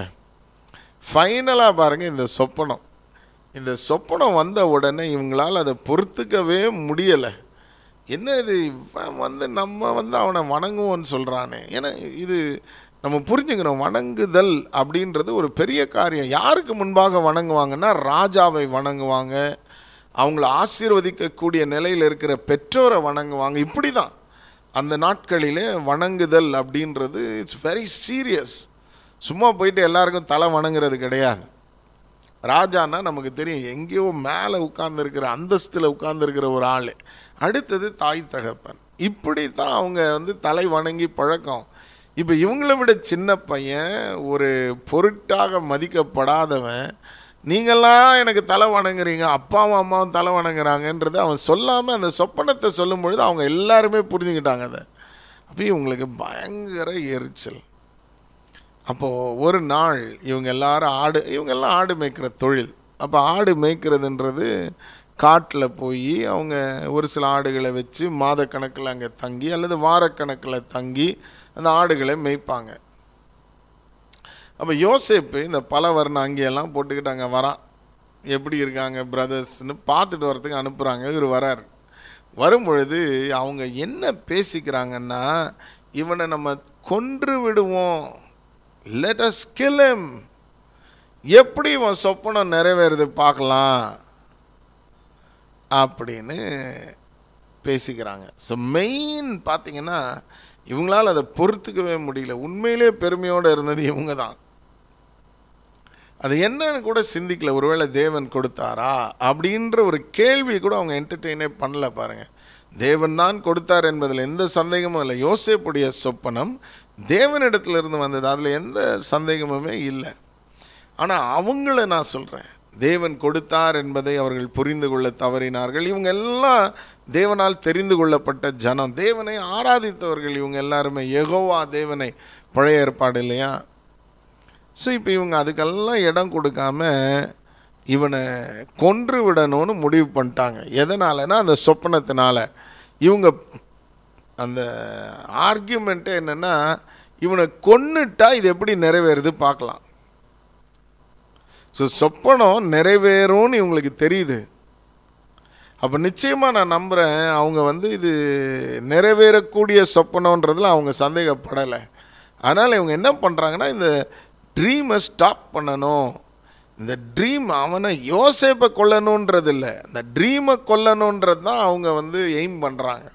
ஃபைனலாக பாருங்கள் இந்த சொப்பனம் இந்த சொப்பனம் வந்த உடனே இவங்களால் அதை பொறுத்துக்கவே முடியலை என்ன இது இவன் வந்து நம்ம வந்து அவனை வணங்குவோன்னு சொல்கிறானே ஏன்னா இது நம்ம புரிஞ்சுக்கணும் வணங்குதல் அப்படின்றது ஒரு பெரிய காரியம் யாருக்கு முன்பாக வணங்குவாங்கன்னா ராஜாவை வணங்குவாங்க அவங்கள ஆசீர்வதிக்கக்கூடிய நிலையில் இருக்கிற பெற்றோரை வணங்குவாங்க இப்படி தான் அந்த நாட்களிலே வணங்குதல் அப்படின்றது இட்ஸ் வெரி சீரியஸ் சும்மா போயிட்டு எல்லாருக்கும் தலை வணங்குறது கிடையாது ராஜான்னா நமக்கு தெரியும் எங்கேயோ மேலே உட்கார்ந்துருக்கிற அந்தஸ்தில் உட்கார்ந்துருக்கிற ஒரு ஆள் அடுத்தது தாய் தகப்பன் இப்படி தான் அவங்க வந்து தலை வணங்கி பழக்கம் இப்போ இவங்கள விட சின்ன பையன் ஒரு பொருட்டாக மதிக்கப்படாதவன் நீங்கள்லாம் எனக்கு தலை வணங்குறீங்க அப்பாவும் அம்மாவும் தலை வணங்குறாங்கன்றது அவன் சொல்லாமல் அந்த சொப்பனத்தை சொல்லும் பொழுது அவங்க எல்லாருமே புரிஞ்சுக்கிட்டாங்க அதை அப்போ இவங்களுக்கு பயங்கர எரிச்சல் அப்போது ஒரு நாள் இவங்க எல்லாரும் ஆடு இவங்க எல்லாம் ஆடு மேய்க்கிற தொழில் அப்போ ஆடு மேய்க்கிறதுன்றது காட்டில் போய் அவங்க ஒரு சில ஆடுகளை வச்சு மாதக்கணக்கில் அங்கே தங்கி அல்லது வாரக்கணக்கில் தங்கி அந்த ஆடுகளை மேய்ப்பாங்க அப்போ யோசேப்பு இந்த பல வர்ண அங்கேயெல்லாம் போட்டுக்கிட்டு அங்கே வரான் எப்படி இருக்காங்க பிரதர்ஸ்னு பார்த்துட்டு வரத்துக்கு அனுப்புகிறாங்க இவர் வரார் வரும் பொழுது அவங்க என்ன பேசிக்கிறாங்கன்னா இவனை நம்ம கொன்று விடுவோம் லெட் அஸ் கில் him எப்படி உன் சொப்பனம் நிறைவேறுது பார்க்கலாம் அப்படின்னு பேசிக்கிறாங்க ஸோ மெயின் பார்த்தீங்கன்னா இவங்களால் அதை பொறுத்துக்கவே முடியல உண்மையிலே பெருமையோடு இருந்தது இவங்க தான் அது என்னன்னு கூட சிந்திக்கல ஒருவேளை தேவன் கொடுத்தாரா அப்படின்ற ஒரு கேள்வி கூட அவங்க என்டர்டெயினே பண்ணல பாருங்க தேவன் தான் கொடுத்தார் என்பதில் எந்த சந்தேகமும் இல்லை யோசேப்புடைய சொப்பனம் தேவனிடத்துல இருந்து வந்தது அதில் எந்த சந்தேகமுமே இல்லை ஆனால் அவங்கள நான் சொல்கிறேன் தேவன் கொடுத்தார் என்பதை அவர்கள் புரிந்து கொள்ள தவறினார்கள் இவங்க எல்லாம் தேவனால் தெரிந்து கொள்ளப்பட்ட ஜனம் தேவனை ஆராதித்தவர்கள் இவங்க எல்லாருமே யெகோவா தேவனை பழைய ஏற்பாடு இல்லையா ஸோ இப்போ இவங்க அதுக்கெல்லாம் இடம் கொடுக்காம இவனை கொன்று விடணும்னு முடிவு பண்ணிட்டாங்க எதனாலனா அந்த சொப்பனத்தினால இவங்க அந்த ஆர்கியூமெண்ட்டே என்னென்னா இவனை கொன்னுட்டா இது எப்படி நிறைவேறுது பார்க்கலாம் ஸோ சொப்பனம் நிறைவேறும்னு இவங்களுக்கு தெரியுது அப்போ நிச்சயமாக நான் நம்புகிறேன் அவங்க வந்து இது நிறைவேறக்கூடிய சொப்பனன்றதில் அவங்க சந்தேகப்படலை அதனால் இவங்க என்ன பண்ணுறாங்கன்னா இந்த ட்ரீமை ஸ்டாப் பண்ணணும் இந்த ட்ரீம் அவனை யோசேப்பை கொல்லணுன்றது இல்லை இந்த ட்ரீமை கொல்லணுன்றது தான் அவங்க வந்து எய்ம் பண்ணுறாங்க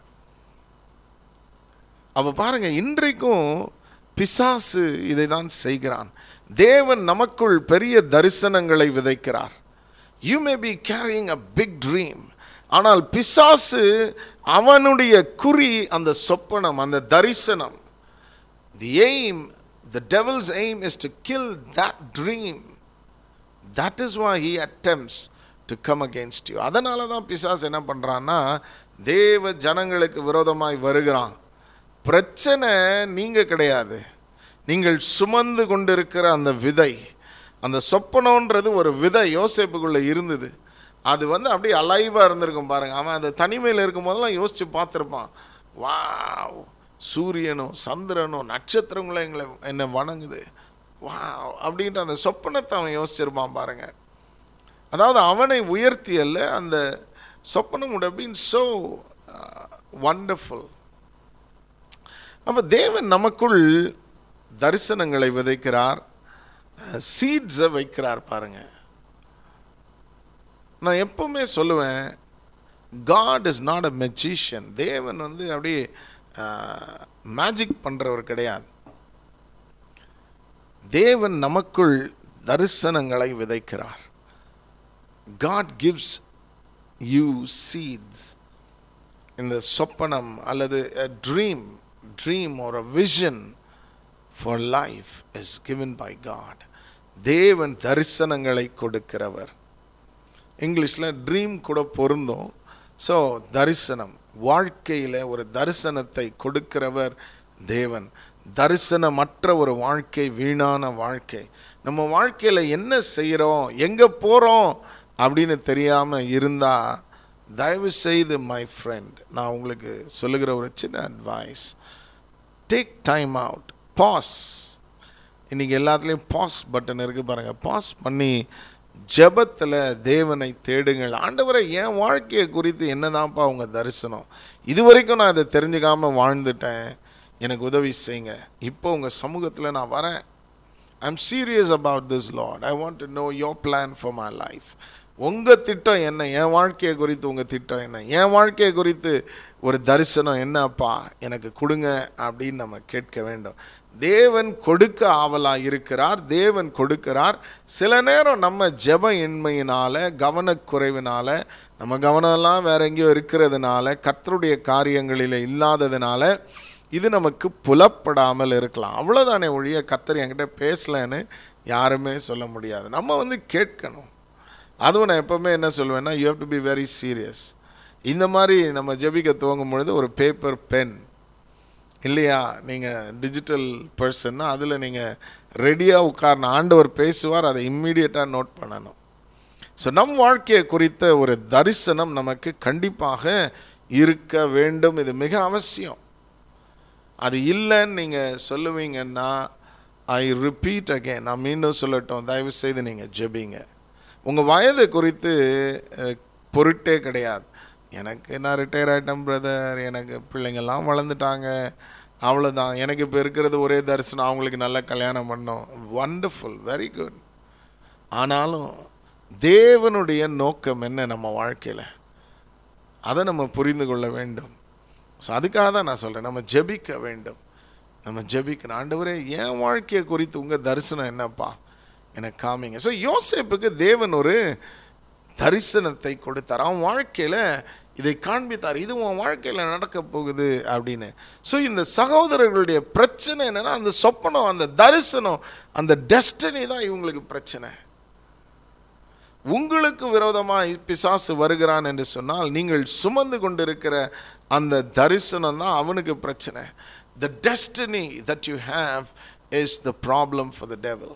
அப்போ பாருங்க இன்றைக்கும் பிசாசு இதை தான் செய்கிறான் தேவன் நமக்குள் பெரிய தரிசனங்களை விதைக்கிறார் you may be carrying a big dream ஆனால் பிசாசு அவனுடைய குறி அந்த சொப்பனம் அந்த தரிசனம் the aim the devil's aim is to kill that dream that is why he attempts to come against you அதனால தான் பிசாஸ் என்ன பண்ணுறான்னா தேவ ஜனங்களுக்கு விரோதமாய் வருகிறான் பிரச்சனை நீங்கள் கிடையாது நீங்கள் சுமந்து கொண்டிருக்கிற அந்த விதை அந்த சொப்பனன்றது ஒரு விதை யோசேப்புக்குள்ளே இருந்தது அது வந்து அப்படியே அலைவாக இருந்திருக்கும் பாருங்க அவன் அந்த தனிமையில் இருக்கும் போதெல்லாம் யோசித்து பார்த்துருப்பான் வாவ் சூரியனும் சந்திரனும் நட்சத்திரங்களும் எங்களை என்னை வணங்குது வா அப்படின்ட்டு அந்த சொப்பனத்தை அவன் யோசிச்சிருப்பான் பாருங்க அதாவது அவனை உயர்த்தி அல்ல அந்த சொப்பனம் would have been so wonderful அப்போ தேவன் நமக்குள் தரிசனங்களை விதைக்கிறார் சீட்ஸை வைக்கிறார் பாருங்க நான் எப்பவுமே சொல்லுவேன் God is not a magician தேவன் வந்து அப்படியே மேஜிக் பண்ணுறவர் கிடையாது தேவன் நமக்குள் தரிசனங்களை விதைக்கிறார் காட் கிவ்ஸ் யூ சீட்ஸ் இந்த சொப்பனம் அல்லது ட்ரீம் ட்ரீம் ஒரு vision for life is given by God தேவன் தரிசனங்களை கொடுக்கிறவர் இங்கிலீஷில் ட்ரீம் கூட பொருந்தும் ஸோ தரிசனம் வாழ்க்கையில் ஒரு தரிசனத்தை கொடுக்கிறவர் தேவன் தரிசனமற்ற ஒரு வாழ்க்கை வீணான வாழ்க்கை நம்ம வாழ்க்கையில் என்ன செய்கிறோம் எங்கே போகிறோம் அப்படின்னு தெரியாமல் இருந்தால் தயவு செய்து மை ஃப்ரெண்ட் நான் உங்களுக்கு சொல்லுகிற ஒரு சின்ன advice take time out boss இன்றைக்கி எல்லாத்துலேயும் பாஸ் பட்டன் இருக்குது பாருங்கள் பாஸ் பண்ணி ஜெபத்தில் தேவனை தேடுங்கள் ஆண்டவரை என் வாழ்க்கையை குறித்து என்னதான்ப்பா உங்க தரிசனம் இது வரைக்கும் நான் இதை தெரிஞ்சுக்காமல் வாழ்ந்துட்டேன் எனக்கு உதவி செய்யுங்க இப்போ உங்கள் சமூகத்தில் நான் வரேன் I'm serious about this Lord I want to know your plan for my life உங்கள் திட்டம் என்ன என் வாழ்க்கையை குறித்து உங்கள் திட்டம் என்ன என் வாழ்க்கையை குறித்து ஒரு தரிசனம் என்னப்பா எனக்கு கொடுங்க அப்படின்னு நம்ம கேட்க வேண்டும் தேவன் கொடுக்க ஆவலாக இருக்கிறார் தேவன் கொடுக்கிறார் சில நேரம் நம்ம ஜெப இன்மையினால கவனக்குறைவினால நம்ம கவனம்லாம் வேற எங்கேயோ இருக்கிறதுனால கர்த்தருடைய காரியங்களில் இல்லாததுனால இது நமக்கு புலப்படாமல் இருக்கலாம் அவ்வளோதானே ஒழிய கர்த்தர் என்கிட்ட பேசலன்னு யாருமே சொல்ல முடியாது நம்ம வந்து கேட்கணும் அதுவும் நான் எப்போவுமே என்ன சொல்லுவேன்னா you have to be very serious இந்த மாதிரி நம்ம ஜெபிக்க துவங்கும் பொழுது ஒரு பேப்பர் பென் இல்லையா நீங்கள் டிஜிட்டல் பர்சன்னா அதில் நீங்கள் ரெடியாக உட்காரணும் ஆண்டவர் பேசுவார் அதை இம்மீடியட்டாக நோட் பண்ணணும் ஸோ நம் வாழ்க்கையை குறித்த ஒரு தரிசனம் நமக்கு கண்டிப்பாக இருக்க வேண்டும் இது மிக அவசியம் அது இல்லைன்னு நீங்கள் சொல்லுவீங்கன்னா ஐ ரிப்பீட் அகேன் நான் மீண்டும் சொல்லட்டும் தயவு செய்து நீங்கள் ஜெபிங்க உங்கள் வயது குறித்து அஹ், பொருட்டே கிடையாது எனக்கு நான் ரிட்டையர் ஆகிட்டேன் பிரதர் எனக்கு பிள்ளைங்கள்லாம் வளர்ந்துட்டாங்க அவ்வளோதான் எனக்கு இப்போ இருக்கிறது ஒரே தரிசனம் அவங்களுக்கு நல்ல கல்யாணம் பண்ணோம் வண்டர்ஃபுல் வெரி குட் ஆனாலும் தேவனுடைய நோக்கம் என்ன நம்ம வாழ்க்கையில் அதை நம்ம புரிந்து கொள்ள வேண்டும் ஸோ அதுக்காக தான் நான் சொல்கிறேன் நம்ம ஜெபிக்க வேண்டும் நம்ம ஜெபிக்கணும் ஆண்டவரே என் வாழ்க்கையை குறித்து உங்கள் தரிசனம் என்னப்பா எனக்கு காமிங்க ஸோ யோசேப்புக்கு தேவன் ஒரு தரிசனத்தை கொடுத்தார் அவன் வாழ்க்கையில் இதை காண்பித்தார் இது உன் வாழ்க்கையில் நடக்க போகுது அப்படின்னு ஸோ இந்த சகோதரர்களுடைய பிரச்சனை என்னன்னா அந்த சொப்பனம் அந்த தரிசனம் அந்த டெஸ்டினி தான் இவங்களுக்கு பிரச்சனை உங்களுக்கு விரோதமாக பிசாசு வருகிறான் என்று சொன்னால் நீங்கள் சுமந்து கொண்டிருக்கிற அந்த தரிசனம் தான் அவனுக்கு பிரச்சனை the destiny that you have is the problem for the devil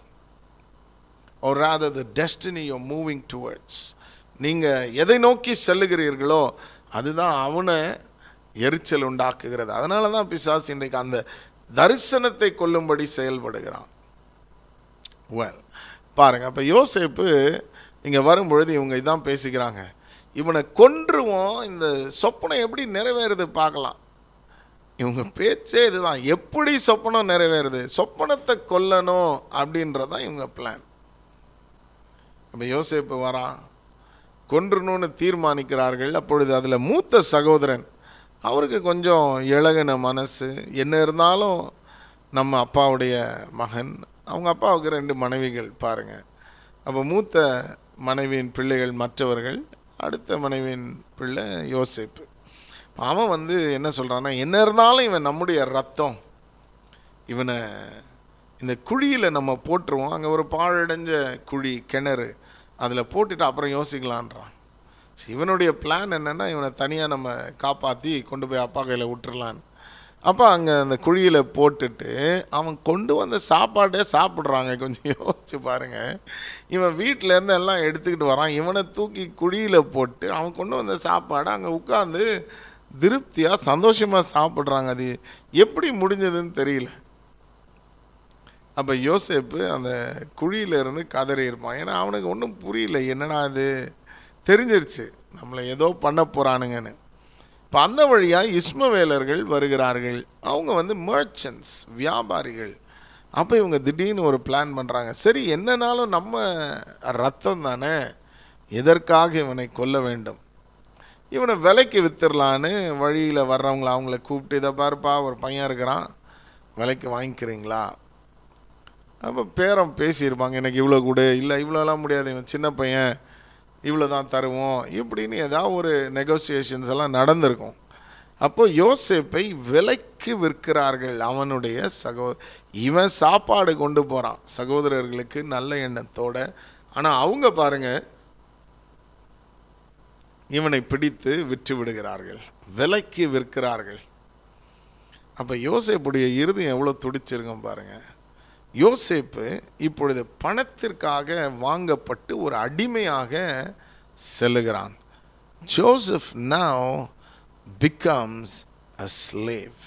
or rather the destiny you're moving towards நீங்கள் எதை நோக்கி செல்லுகிறீர்களோ அதுதான் அவனை எரிச்சல் உண்டாக்குகிறது அதனால தான் பிசாசு இன்றைக்கு அந்த தரிசனத்தை கொல்லும்படி செயல்படுகிறான் வெல் பாருங்க அப்போ யோசேப்பு இங்கே வரும்பொழுது இவங்க இதான் பேசிக்கிறாங்க இவனை கொன்றுவோம் இந்த சொப்பனம் எப்படி நிறைவேறுது பார்க்கலாம் இவங்க பேச்சே இதுதான் எப்படி சொப்பனம் நிறைவேறுது சொப்பனத்தை கொல்லணும் அப்படின்றதான் இவங்க பிளான் அப்போ யோசேப்பு வரான் கொன்றணும்னு தீர்மானிக்கிறார்கள் அப்பொழுது அதில் மூத்த சகோதரன் அவருக்கு கொஞ்சம் இழகின மனசு என்ன இருந்தாலும் நம்ம அப்பாவுடைய மகன் அவங்க அப்பாவுக்கு ரெண்டு மனைவிகள் பாருங்கள் அப்போ மூத்த மனைவியின் பிள்ளைகள் மற்றவர்கள் அடுத்த மனைவியின் பிள்ளை யோசேப்பு அவன் வந்து என்ன சொல்கிறான்னா என்ன இருந்தாலும் இவன் நம்முடைய ரத்தம் இவனை இந்த குழியில் நம்ம போட்டுருவோம் அங்கே ஒரு பாழடைஞ்ச குழி கிணறு அதில் போட்டுட்டு அப்புறம் யோசிக்கலான்றான் இவனுடைய பிளான் என்னென்னா இவனை தனியாக நம்ம காப்பாற்றி கொண்டு போய் அப்பா கையில் விட்டுறலான்னு அப்போ அங்கே அந்த குழியில் போட்டுட்டு அவன் கொண்டு வந்த சாப்பாடே சாப்பிட்றாங்க கொஞ்சம் யோசிச்சு பாருங்க இவன் வீட்டிலேருந்து எல்லாம் எடுத்துக்கிட்டு வரான் இவனை தூக்கி குழியில் போட்டு அவன் கொண்டு வந்த சாப்பாடை அங்கே உட்காந்து திருப்தியாக சந்தோஷமாக சாப்பிட்றாங்க அது எப்படி முடிஞ்சதுன்னு தெரியல அப்போ யோசேப்பு அந்த குழியிலேருந்து கதறி இருப்பான் ஏன்னா அவனுக்கு ஒன்றும் புரியல என்னடா இது தெரிஞ்சிருச்சு நம்மளை ஏதோ பண்ண போகிறானுங்கன்னு இப்போ அந்த வழியாக இஸ்மவேலர்கள் வருகிறார்கள் அவங்க வந்து மர்ச்சன்ட்ஸ் வியாபாரிகள் அப்போ இவங்க திடீர்னு ஒரு பிளான் பண்ணுறாங்க சரி என்னன்னாலும் நம்ம ரத்தம் தானே எதற்காக இவனை கொல்ல வேண்டும் இவனை விலைக்கு வித்துடலான்னு வழியில் வர்றவங்கள அவங்கள கூப்பிட்டு இதை பாருப்பா ஒரு பையன் இருக்கிறான் விலைக்கு வாங்கிக்கிறீங்களா அப்போ பேரம் பேசியிருப்பாங்க எனக்கு இவ்வளோ கொடு இல்லை இவ்வளோலாம் முடியாது இவன் சின்ன பையன் இவ்வளோ தான் தருவோம் இப்படின்னு ஏதாவது ஒரு நெகோசியேஷன்ஸ் எல்லாம் நடந்திருக்கும் அப்போ யோசேப்பை விலைக்கு விற்கிறார்கள் அவனுடைய சகோ இவன் சாப்பாடு கொண்டு போகிறான் சகோதரர்களுக்கு நல்ல எண்ணத்தோட ஆனால் அவங்க பாருங்க இவனை பிடித்து விற்று விடுகிறார்கள் விலைக்கு விற்கிறார்கள் அப்போ யோசேப்புடைய இருதயம் எவ்வளோ துடிச்சிருக்கும் பாருங்கள் யோசேப்பு இப்பொழுது பணத்திற்காக வாங்கப்பட்டு ஒரு அடிமையாக செல்லுகிறான் Joseph now becomes a slave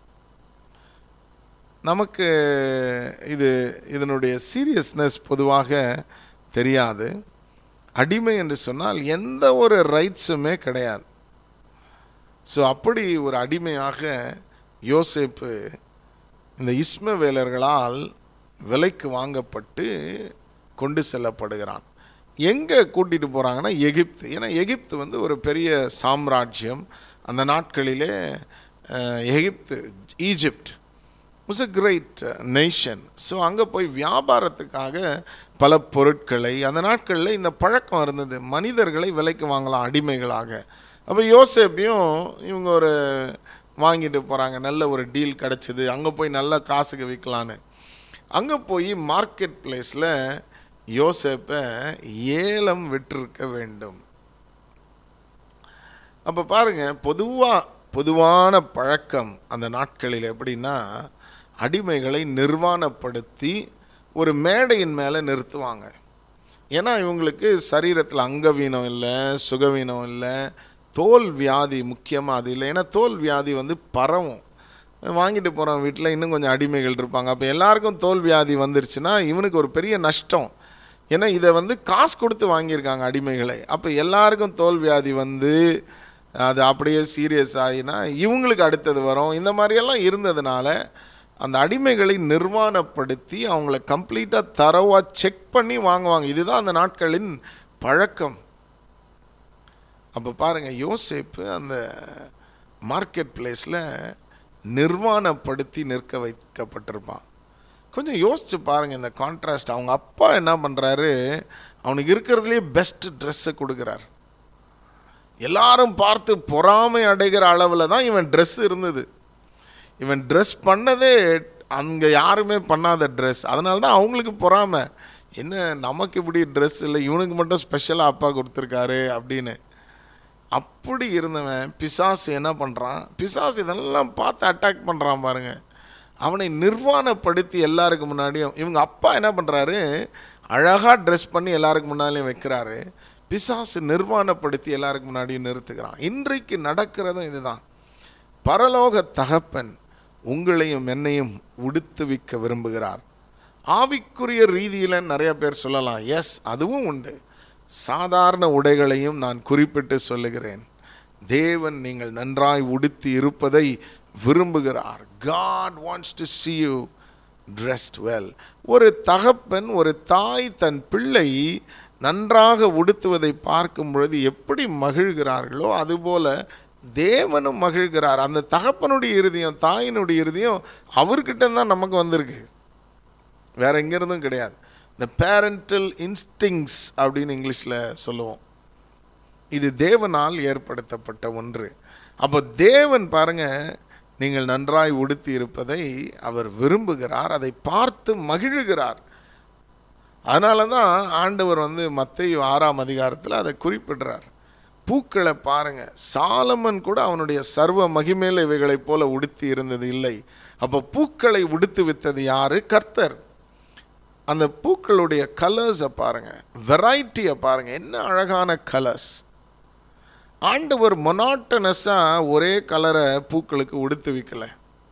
நமக்கு இது இதனுடைய சீரியஸ்னஸ் பொதுவாக தெரியாது அடிமை என்று சொன்னால் எந்த ஒரு ரைட்ஸுமே கிடையாது ஸோ அப்படி ஒரு அடிமையாக யோசேப்பு இந்த இஸ்மவேலர்களால் விலைக்கு வாங்கப்பட்டு கொண்டு செல்லப்படுகிறான் எங்கே கூட்டிகிட்டு போகிறாங்கன்னா எகிப்து ஏன்னா எகிப்து வந்து ஒரு பெரிய சாம்ராஜ்யம் அந்த நாட்களிலே அஹ், எகிப்து Egypt was a great nation so அங்கே போய் வியாபாரத்துக்காக பல பொருட்களை அந்த நாட்களில் இந்த பழக்கம் இருந்தது மனிதர்களை விலைக்கு வாங்கலாம் அடிமைகளாக அப்போ யோசேப்பையும் இவங்க ஒரு வாங்கிட்டு போகிறாங்க நல்ல ஒரு டீல் கிடச்சிது அங்கே போய் நல்ல காசுக்கு விற்கலான்னு அங்கே போய் மார்க்கெட் பிளேஸில் யோசேப்பை ஏலம் விட்டிருக்க வேண்டும் அப்போ பாருங்க பொதுவாக பொதுவான பழக்கம் அந்த நாட்களில் எப்படின்னா அடிமைகளை நிர்வாணப்படுத்தி ஒரு மேடையின் மேலே நிறுத்துவாங்க ஏன்னா இவங்களுக்கு சரீரத்தில் அங்கவீனம் இல்லை சுகவீனம் இல்லை தோல் வியாதி முக்கியமாக அது இல்லை ஏன்னா தோல் வியாதி வந்து பரவும் வாங்கிட்டு போகிறோம் வீட்டில் இன்னும் கொஞ்சம் அடிமைகள் இருப்பாங்க அப்போ எல்லாருக்கும் தோல் வியாதி வந்துருச்சுன்னா இவனுக்கு ஒரு பெரிய நஷ்டம் ஏன்னா இதை வந்து காசு கொடுத்து வாங்கியிருக்காங்க அடிமைகளை அப்போ எல்லாருக்கும் தோல் வியாதி வந்து அது அப்படியே சீரியஸ் ஆகினா இவங்களுக்கு அடுத்தது வரும் இந்த மாதிரியெல்லாம் இருந்ததுனால அந்த அடிமைகளை நிர்வாணப்படுத்தி அவங்கள கம்ப்ளீட்டாக தரவாக செக் பண்ணி வாங்குவாங்க இதுதான் அந்த நாட்களின் பழக்கம் அப்போ பாருங்க யோசேப்பு அந்த மார்க்கெட் பிளேஸில் நிர்வாணப்படுத்தி நிற்க வைக்கப்பட்டிருப்பான் கொஞ்சம் யோசிச்சு பாருங்க இந்த கான்ட்ராஸ்ட் அவங்க அப்பா என்ன பண்ணுறாரு அவனுக்கு இருக்கிறதுலே பெஸ்ட் ட்ரெஸ்ஸை கொடுக்குறார் எல்லாரும் பார்த்து பொறாமை அடைகிற அளவில் தான் இவன் ட்ரெஸ் இருந்தது இவன் ட்ரெஸ் பண்ணதே அங்கே யாருமே பண்ணாத ட்ரெஸ் அதனால தான் அவங்களுக்கு பொறாமை என்ன நமக்கு இப்படி ட்ரெஸ் இல்லை இவனுக்கு மட்டும் ஸ்பெஷலாக அப்பா கொடுத்துருக்காரு அப்படின்னு அப்படி இருந்தவன் பிசாசு என்ன பண்ணுறான் பிசாசு இதெல்லாம் பார்த்து அட்டாக் பண்ணுறான் பாருங்க அவனை நிர்வாணப்படுத்தி எல்லாருக்கு முன்னாடியும் இவங்க அப்பா என்ன பண்ணுறாரு அழகாக ட்ரெஸ் பண்ணி எல்லாருக்கு முன்னாடியும் வைக்கிறாரு பிசாசு நிர்வாணப்படுத்தி எல்லாருக்கு முன்னாடியும் நிறுத்துகிறான் இன்றைக்கு நடக்கிறதும் இதுதான் பரலோக தகப்பன் உங்களையும் என்னையும் உடுத்துவிக்க விரும்புகிறார் ஆவிக்குரிய ரீதியில் நிறைய பேர் சொல்லலாம் எஸ் அதுவும் உண்டு சாதாரண உடைகளையும் நான் குறிப்பிட்டு சொல்லுகிறேன் தேவன் நீங்கள் நன்றாய் உடுத்தி இருப்பதை விரும்புகிறார் God wants to see you dressed well ஒரு தகப்பன் ஒரு தாய் தன் பிள்ளை நன்றாக உடுத்துவதை பார்க்கும் பொழுது எப்படி மகிழ்கிறார்களோ அதுபோல தேவனும் மகிழ்கிறார் அந்த தகப்பனுடைய இருதயம் தாயினுடைய இருதயம் அவர்கிட்ட தான் நமக்கு வந்திருக்கு வேற எங்கேருந்தும் கிடையாது இந்த பேரண்டல் இன்ஸ்டிங்ஸ் அப்படின்னு இங்கிலீஷில் சொல்லுவோம் இது தேவனால் ஏற்படுத்தப்பட்ட ஒன்று அப்போ தேவன் பாருங்க நீங்கள் நன்றாய் உடுத்தி இருப்பதை அவர் விரும்புகிறார் அதை பார்த்து மகிழுகிறார் அதனால தான் ஆண்டவர் வந்து மத்திய ஆறாம் அதிகாரத்தில் அதை குறிப்பிடுறார் பூக்களை பாருங்க சாலமன் கூட அவனுடைய சர்வ மகிமேல இவைகளைப் போல உடுத்தி இருந்தது இல்லை அப்போ பூக்களை உடுத்து வித்தது யாரு கர்த்தர் அந்த பூக்களுடைய கலர்ஸை பாருங்க வெரைட்டியை பாருங்க என்ன அழகான கலர்ஸ் ஆண்டவர் மொனாட்டனஸாக ஒரே கலரை பூக்களுக்கு உடுத்து வைக்கல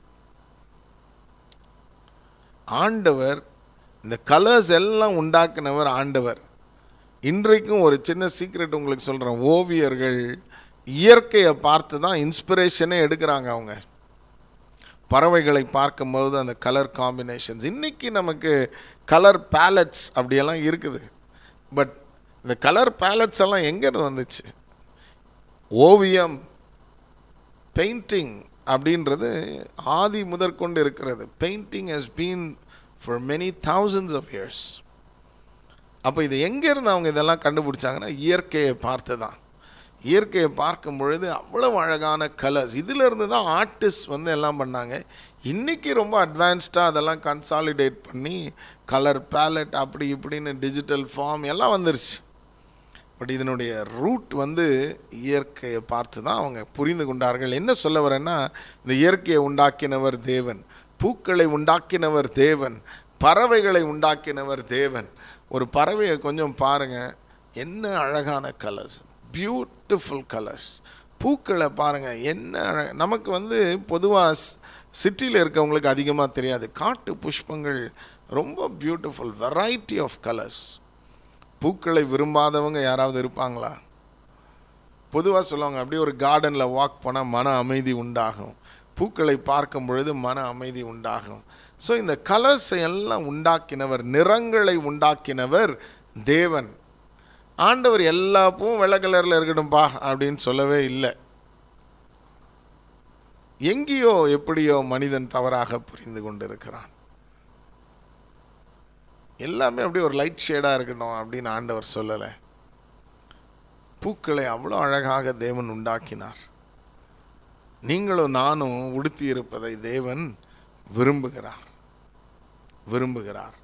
ஆண்டவர் இந்த கலர்ஸ் எல்லாம் உண்டாக்குனவர் ஆண்டவர் இன்றைக்கும் ஒரு சின்ன சீக்ரெட் உங்களுக்கு சொல்கிறேன் ஓவியர்கள் இயற்கையை பார்த்து தான் இன்ஸ்பிரேஷனே எடுக்கிறாங்க அவங்க பறவைகளை பார்க்கும்போது அந்த கலர் காம்பினேஷன்ஸ் இன்னைக்கு நமக்கு கலர் பேலட்ஸ் அப்படியெல்லாம் இருக்குது பட் இந்த கலர் பேலட்ஸ் எல்லாம் எங்கேருந்து வந்துச்சு ஓவியம் பெயிண்டிங் அப்படின்றது ஆதி முதற்கொண்டு இருக்கிறது painting has been for many thousands of years அப்போ இது எங்கேருந்து அவங்க இதெல்லாம் கண்டுபிடிச்சாங்கன்னா இயற்கையை பார்த்து தான் இயற்கையை பார்க்கும் பொழுது அவ்வளவு அழகான கலர்ஸ் இதிலிருந்து தான் ஆர்டிஸ்ட் வந்து எல்லாம் பண்ணாங்க இன்றைக்கி ரொம்ப அட்வான்ஸ்டாக அதெல்லாம் கன்சாலிடேட் பண்ணி கலர் பேலட் அப்படி இப்படின்னு டிஜிட்டல் ஃபார்ம் எல்லாம் வந்துருச்சு பட் இதனுடைய ரூட் வந்து இயற்கையை பார்த்து தான் அவங்க புரிந்து கொண்டார்கள் என்ன சொல்ல வரேன்னா இந்த இயற்கையை உண்டாக்கினவர் தேவன் பூக்களை உண்டாக்கினவர் தேவன் பறவைகளை உண்டாக்கினவர் தேவன் ஒரு பறவையை கொஞ்சம் பாருங்க என்ன அழகான கலர்ஸ் பியூட்டிஃபுல் கலர்ஸ் பூக்களை பாருங்க என்ன அழ- நமக்கு வந்து பொதுவாக சிட்டியில் இருக்கவங்களுக்கு அதிகமாக தெரியாது காட்டு புஷ்பங்கள் ரொம்ப பியூட்டிஃபுல் வெரைட்டி ஆஃப் கலர்ஸ் பூக்களை விரும்பாதவங்க யாராவது இருப்பாங்களா பொதுவாக சொல்லுவாங்க அப்படியே ஒரு கார்டனில் வாக் போனால் மன அமைதி உண்டாகும் பூக்களை பார்க்கும் பொழுது மன அமைதி உண்டாகும் ஸோ இந்த கலர்ஸை எல்லாம் உண்டாக்கினவர் நிறங்களை உண்டாக்கினவர் தேவன் ஆண்டவர் எல்லா பூவும் வெள்ளை கலரில் இருக்கட்டும்பா அப்படின்னு சொல்லவே இல்லை எங்கேயோ எப்படியோ மனிதன் தவறாக புரிந்து கொண்டிருக்கிறான் எல்லாமே அப்படியே ஒரு லைட் ஷேடாக இருக்கணும் அப்படின்னு ஆண்டவர் சொல்லலை பூக்களை அவ்வளோ அழகாக தேவன் உண்டாக்கினார் நீங்களும் நானும் உடுத்தி இருப்பதை தேவன் விரும்புகிறார் விரும்புகிறார்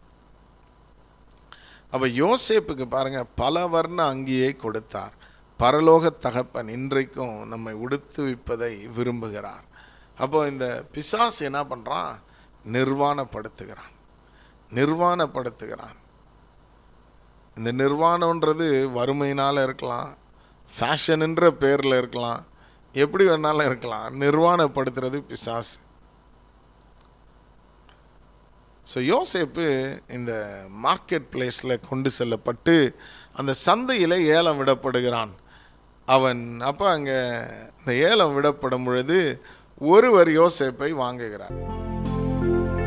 அப்ப யோசேப்புக்கு பாருங்க பல வர்ண அங்கியை கொடுத்தார் பரலோக தகப்பன் இன்றைக்கும் நம்மை உடுத்துவிப்பதை விரும்புகிறார் அப்போ இந்த பிசாசு என்ன பண்றான் நிர்வாணப்படுத்துகிறான் நிர்வாணப்படுத்துகிறான் இந்த நிர்வாணன்றது வறுமையினால் இருக்கலாம் ஃபேஷனுன்ற பேரில் இருக்கலாம் எப்படி வேணாலும் இருக்கலாம் நிர்வாணப்படுத்துறது பிசாசு ஸோ யோசேப்பு இந்த மார்க்கெட் பிளேஸில் கொண்டு செல்லப்பட்டு அந்த சந்தையில் ஏலம் விடப்படுகிறான் அவன் அப்போ அங்கே இந்த ஏலம் விடப்படும் பொழுது ஒருவர் யோசேப்பை வாங்குகிறார்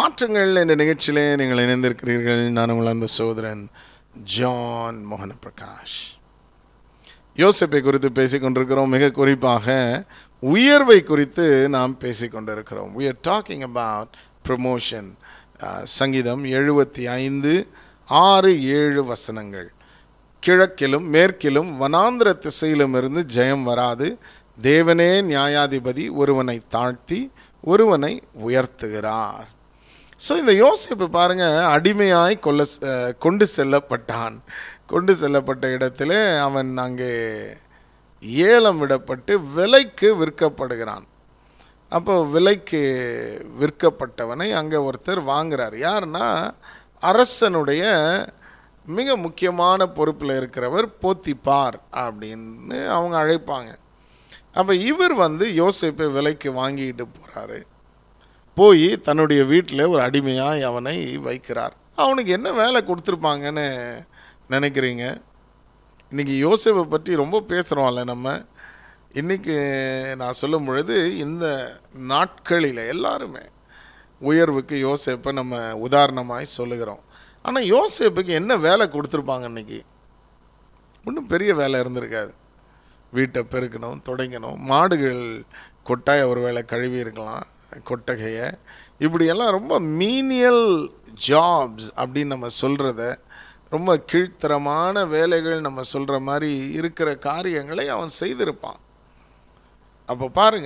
மாற்றங்கள் என்ற நிகழ்ச்சியிலே நீங்கள் இணைந்திருக்கிறீர்கள் நான் உங்கள் அன்பு சகோதரன் ஜான் மோகன பிரகாஷ் யோசிப்பை குறித்து பேசிக் கொண்டிருக்கிறோம் மிக குறிப்பாக உயர்வை குறித்து நாம் பேசிக் கொண்டிருக்கிறோம் we are talking about promotion அஹ், சங்கீதம் எழுபத்தி ஐந்து ஆறு ஏழு வசனங்கள் கிழக்கிலும் மேற்கிலும் வனாந்திர திசையிலும் இருந்து ஜெயம் வராது தேவனே நியாயாதிபதி ஒருவனை தாழ்த்தி ஒருவனை உயர்த்துகிறார் ஸோ இந்த யோசிப்பு பாருங்க அடிமையாய் கொல்ல அஹ், கொண்டு செல்லப்பட்டான் கொண்டு செல்லப்பட்ட இடத்திலே அவன் அங்கே ஏலம் விடப்பட்டு விலைக்கு விற்கப்படுகிறான் அப்போ விலைக்கு விற்கப்பட்டவனை அங்கே ஒருத்தர் வாங்குறார் யாருன்னா அரசனுடைய மிக முக்கியமான பொறுப்பில் இருக்கிறவர் போத்திப்பார் அப்படின்னு அவங்க அழைப்பாங்க அப்போ இவர் வந்து யோசிப்பை விலைக்கு வாங்கிட்டு போகிறாரு போய் தன்னுடைய வீட்டில் ஒரு அடிமையாய் அவனை வைக்கிறார் அவனுக்கு என்ன வேலை கொடுத்துருப்பாங்கன்னு நினைக்கிறீங்க இன்றைக்கி யோசேப்பை பற்றி ரொம்ப பேசுகிறோம்ல நம்ம இன்றைக்கி நான் சொல்லும் பொழுது இந்த நாட்களில் எல்லாருமே உயர்வுக்கு யோசேப்பை நம்ம உதாரணமாய் சொல்லுகிறோம் ஆனால் யோசேப்புக்கு என்ன வேலை கொடுத்துருப்பாங்க இன்னைக்கு ஒன்றும் பெரிய வேலை இருந்திருக்காது வீட்டை பெருக்கணும் துடைக்கணும் மாடுகள் கொட்டாய் ஒரு வேளை கழுவி இருக்கலாம் கொட்டகையை இப்படியெல்லாம் ரொம்ப மீனியல் ஜாப்ஸ் அப்படின்னு நம்ம சொல்கிறத ரொம்ப கீழ்த்தரமான வேலைகள் நம்ம சொல்கிற மாதிரி இருக்கிற காரியங்களை அவன் செய்திருப்பான் அப்போ பாருங்க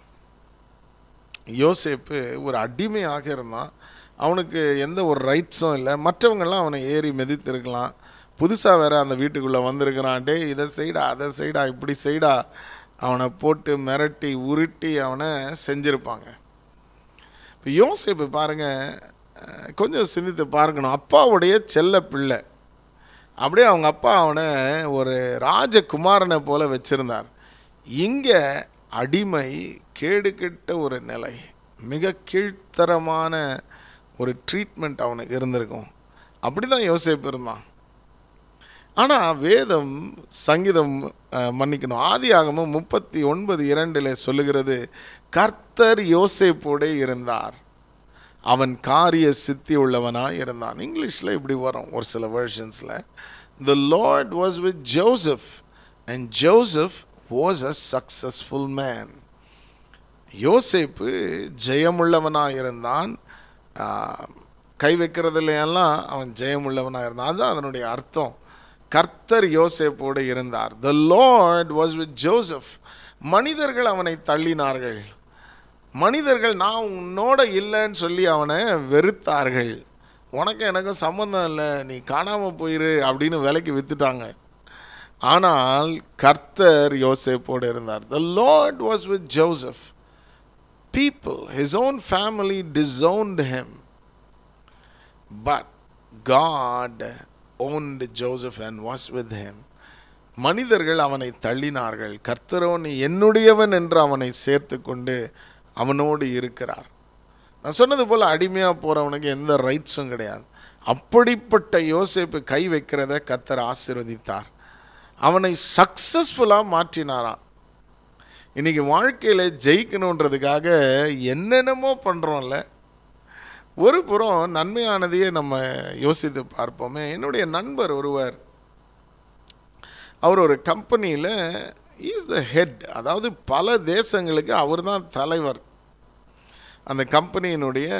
யோசேப்பு ஒரு அடிமையாக இருந்தான் அவனுக்கு எந்த ஒரு ரைட்ஸும் இல்லை மற்றவங்கெல்லாம் அவனை ஏறி மிதித்திருக்கலாம் புதுசாக வேற அந்த வீட்டுக்குள்ளே வந்திருக்கிறான் டேய் இதை செய்டா அதை செய்டா இப்படி செய்டா அவனை போட்டு மிரட்டி உருட்டி அவனை செஞ்சுருப்பாங்க இப்போ யோசிப்பு பாருங்க அஹ், கொஞ்சம் சிந்தித்து பார்க்கணும் அப்பாவுடைய செல்ல பிள்ளை அப்படியே அவங்க அப்பா அவனை ஒரு ராஜகுமாரனை போல வச்சிருந்தார் இங்கே அடிமை கேடுகெட்ட ஒரு நிலை மிக கீழ்த்தரமான ஒரு ட்ரீட்மெண்ட் அவனுக்கு இருந்திருக்கும் அப்படி தான் யோசிப்பு இருந்தான் ஆனால் வேதம் சங்கீதம் அஹ், மன்னிக்கணும் ஆதியாகமம் முப்பத்தி ஒன்பது இரண்டில் சொல்லுகிறது கர்த்தர் யோசேப்போடே இருந்தார் அவன் காரிய சித்தி உள்ளவனாக இருந்தான் இங்கிலீஷில் இப்படி வரும் ஒரு சில வெர்ஷன்ஸில் the Lord was with Joseph and Joseph was a successful man யோசேப்பு ஜெயமுள்ளவனாக இருந்தான் ஆஹ், கை வைக்கிறதுல எல்லாம் அவன் ஜெயமுள்ளவனாக இருந்தான் அதுதான் அதனுடைய அர்த்தம் கர்த்தர் யோசேப்போடு இருந்தார் the Lord was with Joseph மனிதர்கள் அவனை தள்ளினார்கள் மனிதர்கள் நான் உன்னோட இல்லைன்னு சொல்லி அவனை வெறுத்தார்கள் உனக்கு எனக்கும் சம்மந்தம் இல்லை நீ காணாமல் போயிரு அப்படின்னு விலைக்கு வித்துட்டாங்க ஆனால் கர்த்தர் யோசேப்போடு இருந்தார் the Lord was with Joseph people, his own family disowned him. But God owned Joseph and was with him. மனிதர்கள் அவனை தள்ளினார்கள் கர்த்தரோ நீ என்னுடையவன் என்று அவனை சேர்த்து கொண்டு அவனோடு இருக்கிறார் நான் சொன்னது போல் அடிமையாக போகிறவனுக்கு எந்த ரைட்ஸும் கிடையாது அப்படிப்பட்ட யோசேப்பு கை வைக்கிறத கர்த்தர் ஆசீர்வதித்தார் அவனை சக்ஸஸ்ஃபுல்லாக மாற்றினாராம் இன்னைக்கு வாழ்க்கையில் ஜெயிக்கணுன்றதுக்காக என்னென்னமோ பண்ணுறோம்ல ஒரு புறம் நன்மையானதையே நம்ம யோசித்து பார்ப்போமே என்னுடைய நண்பர் ஒருவர் அவர் ஒரு கம்பெனியில் இஸ் த ஹெட் அதாவது பல தேசங்களுக்கு அவர் தான் தலைவர் அந்த கம்பெனியினுடைய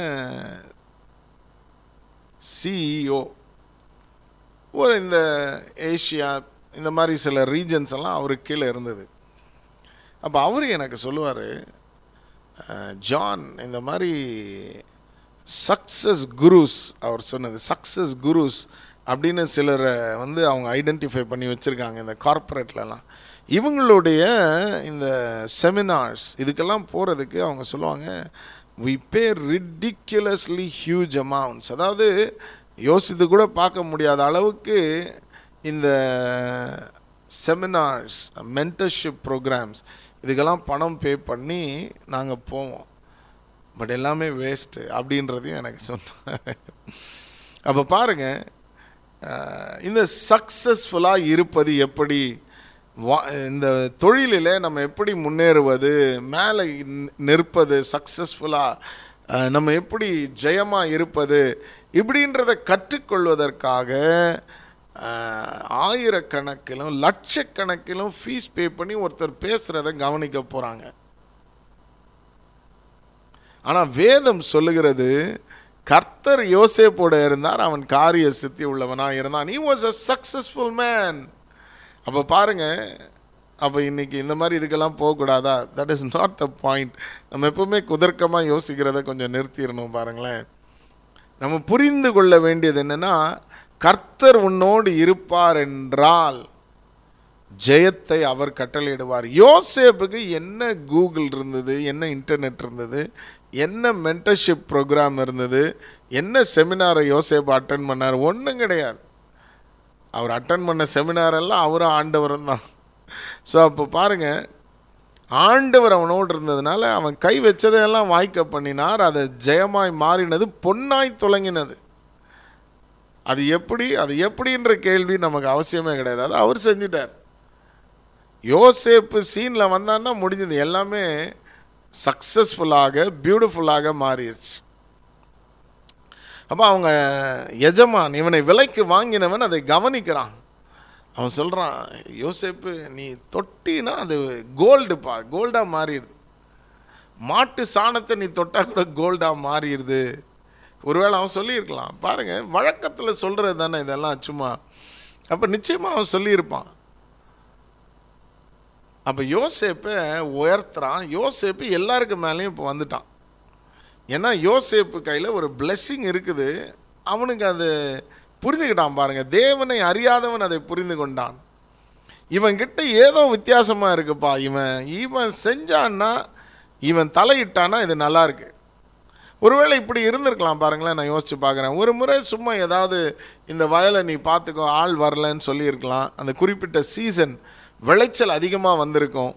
சிஇஓ ஒரு இந்த ஏஷியா இந்த மாதிரி சில ரீஜன்ஸ் எல்லாம் அவருக்கு கீழே இருந்தது அப்போ அவர் எனக்கு சொல்லுவார் ஜான் இந்த மாதிரி சக்ஸஸ் குருஸ் அவர் சொன்னது சக்ஸஸ் குருஸ் அப்படின்னு சிலரை வந்து அவங்க ஐடென்டிஃபை பண்ணி வச்சுருக்காங்க இந்த கார்ப்பரேட்லலாம் இவங்களுடைய இந்த செமினார்ஸ் இதுக்கெல்லாம் போகிறதுக்கு அவங்க சொல்லுவாங்க we pay ridiculously huge amounts அதாவது யோசித்து கூட பார்க்க முடியாத அளவுக்கு இந்த செமினார்ஸ் மென்டர்ஷிப் ப்ரோக்ராம்ஸ் இதுக்கெல்லாம் பணம் பே பண்ணி நாங்கள் போவோம் பட் எல்லாமே வேஸ்ட்டு அப்படின்றதையும் எனக்கு சொன்னார் அப்போ பாருங்கள் இந்த சக்ஸஸ்ஃபுல்லாக இருப்பது எப்படி வா இந்த தொழிலில் நம்ம எப்படி முன்னேறுவது மேலே நிற்பது அஹ், நம்ம எப்படி ஜெயமாக இருப்பது இப்படின்றத கற்றுக்கொள்வதற்காக அஹ், ஆயிரக்கணக்கிலும் லட்சக்கணக்கிலும் ஃபீஸ் பே பண்ணி ஒருத்தர் பேசுகிறத கவனிக்க போகிறாங்க ஆனால் வேதம் சொல்லுகிறது கர்த்தர் யோசேப்போட இருந்தார் அவன் காரிய சித்தி உள்ளவனாக இருந்தான் he was a successful man அப்போ பாருங்க அப்போ இன்னைக்கு இந்த மாதிரி இதுக்கெல்லாம் போகக்கூடாதா that is not the point நம்ம எப்பவுமே குதர்க்கமாக யோசிக்கிறத கொஞ்சம் நிறுத்திடணும் பாருங்களேன் நம்ம புரிந்து கொள்ள வேண்டியது என்னன்னா கர்த்தர் உன்னோடு இருப்பார் என்றால் ஜெயத்தை அவர் கட்டளையிடுவார் யோசேப்புக்கு என்ன கூகுள் இருந்தது என்ன இன்டர்நெட் இருந்தது என்ன மென்டர்ஷிப் ப்ரோக்ராம் இருந்தது என்ன செமினாரை யோசேப்பு அட்டன் பண்ணார் ஒன்றும் கிடையாது அவர் அட்டன் பண்ண செமினார் எல்லாம் அவரும் ஆண்டவரும் தான் ஸோ அப்போ பாருங்கள் ஆண்டவர் அவனோடு இருந்ததுனால அவன் கை வச்சதையெல்லாம் வாய்க்க பண்ணினார் அதை ஜெயமாய் மாறினது பொன்னாய் துலங்கினது அது எப்படி அது எப்படின்ற கேள்வி நமக்கு அவசியமே கிடையாது அது அவர் செஞ்சிட்டார் யோசேப்பு சீனில் வந்தான்னா முடிஞ்சது எல்லாமே சக்ஸஸ்ஃபுல்லாக பியூட்டிஃபுல்லாக மாறிடுச்சு அப்போ அவங்க எஜமான் இவனை விலைக்கு வாங்கினவன் அதை கவனிக்கிறான் அவன் சொல்கிறான் யோசேப்பு நீ தொட்டினா அது கோல்டுப்பா கோல்டாக மாறிடுது மாட்டு சாணத்தை நீ தொட்டா கூட கோல்டாக மாறிடுது ஒருவேளை அவன் சொல்லியிருக்கலாம் பாருங்க வழக்கத்தில் சொல்கிறது தானே இதெல்லாம் சும்மா அப்போ நிச்சயமாக அவன் சொல்லியிருப்பான் அப்போ யோசேப்பை உயர்த்துறான் யோசேப்பு எல்லாருக்கு மேலேயும் இப்போ வந்துட்டான் ஏன்னா யோசேப்பு கையில் ஒரு blessing இருக்குது அவனுக்கு அது புரிஞ்சுக்கிட்டான் பாருங்க தேவனை அறியாதவன் அதை புரிந்து கொண்டான் இவன்கிட்ட ஏதோ வித்தியாசமாக இருக்குப்பா இவன் இவன் செஞ்சான்னா இவன் தலையிட்டானா இது நல்லா இருக்கு ஒருவேளை இப்படி இருந்திருக்கலாம் பாருங்களேன் நான் யோசிச்சு பார்க்குறேன் ஒரு முறை சும்மா ஏதாவது இந்த வயலை நீ பார்த்துக்கோ ஆள் வரலன்னு சொல்லியிருக்கலாம் அந்த குறிப்பிட்ட சீசன் விளைச்சல் அதிகமாக வந்திருக்கும்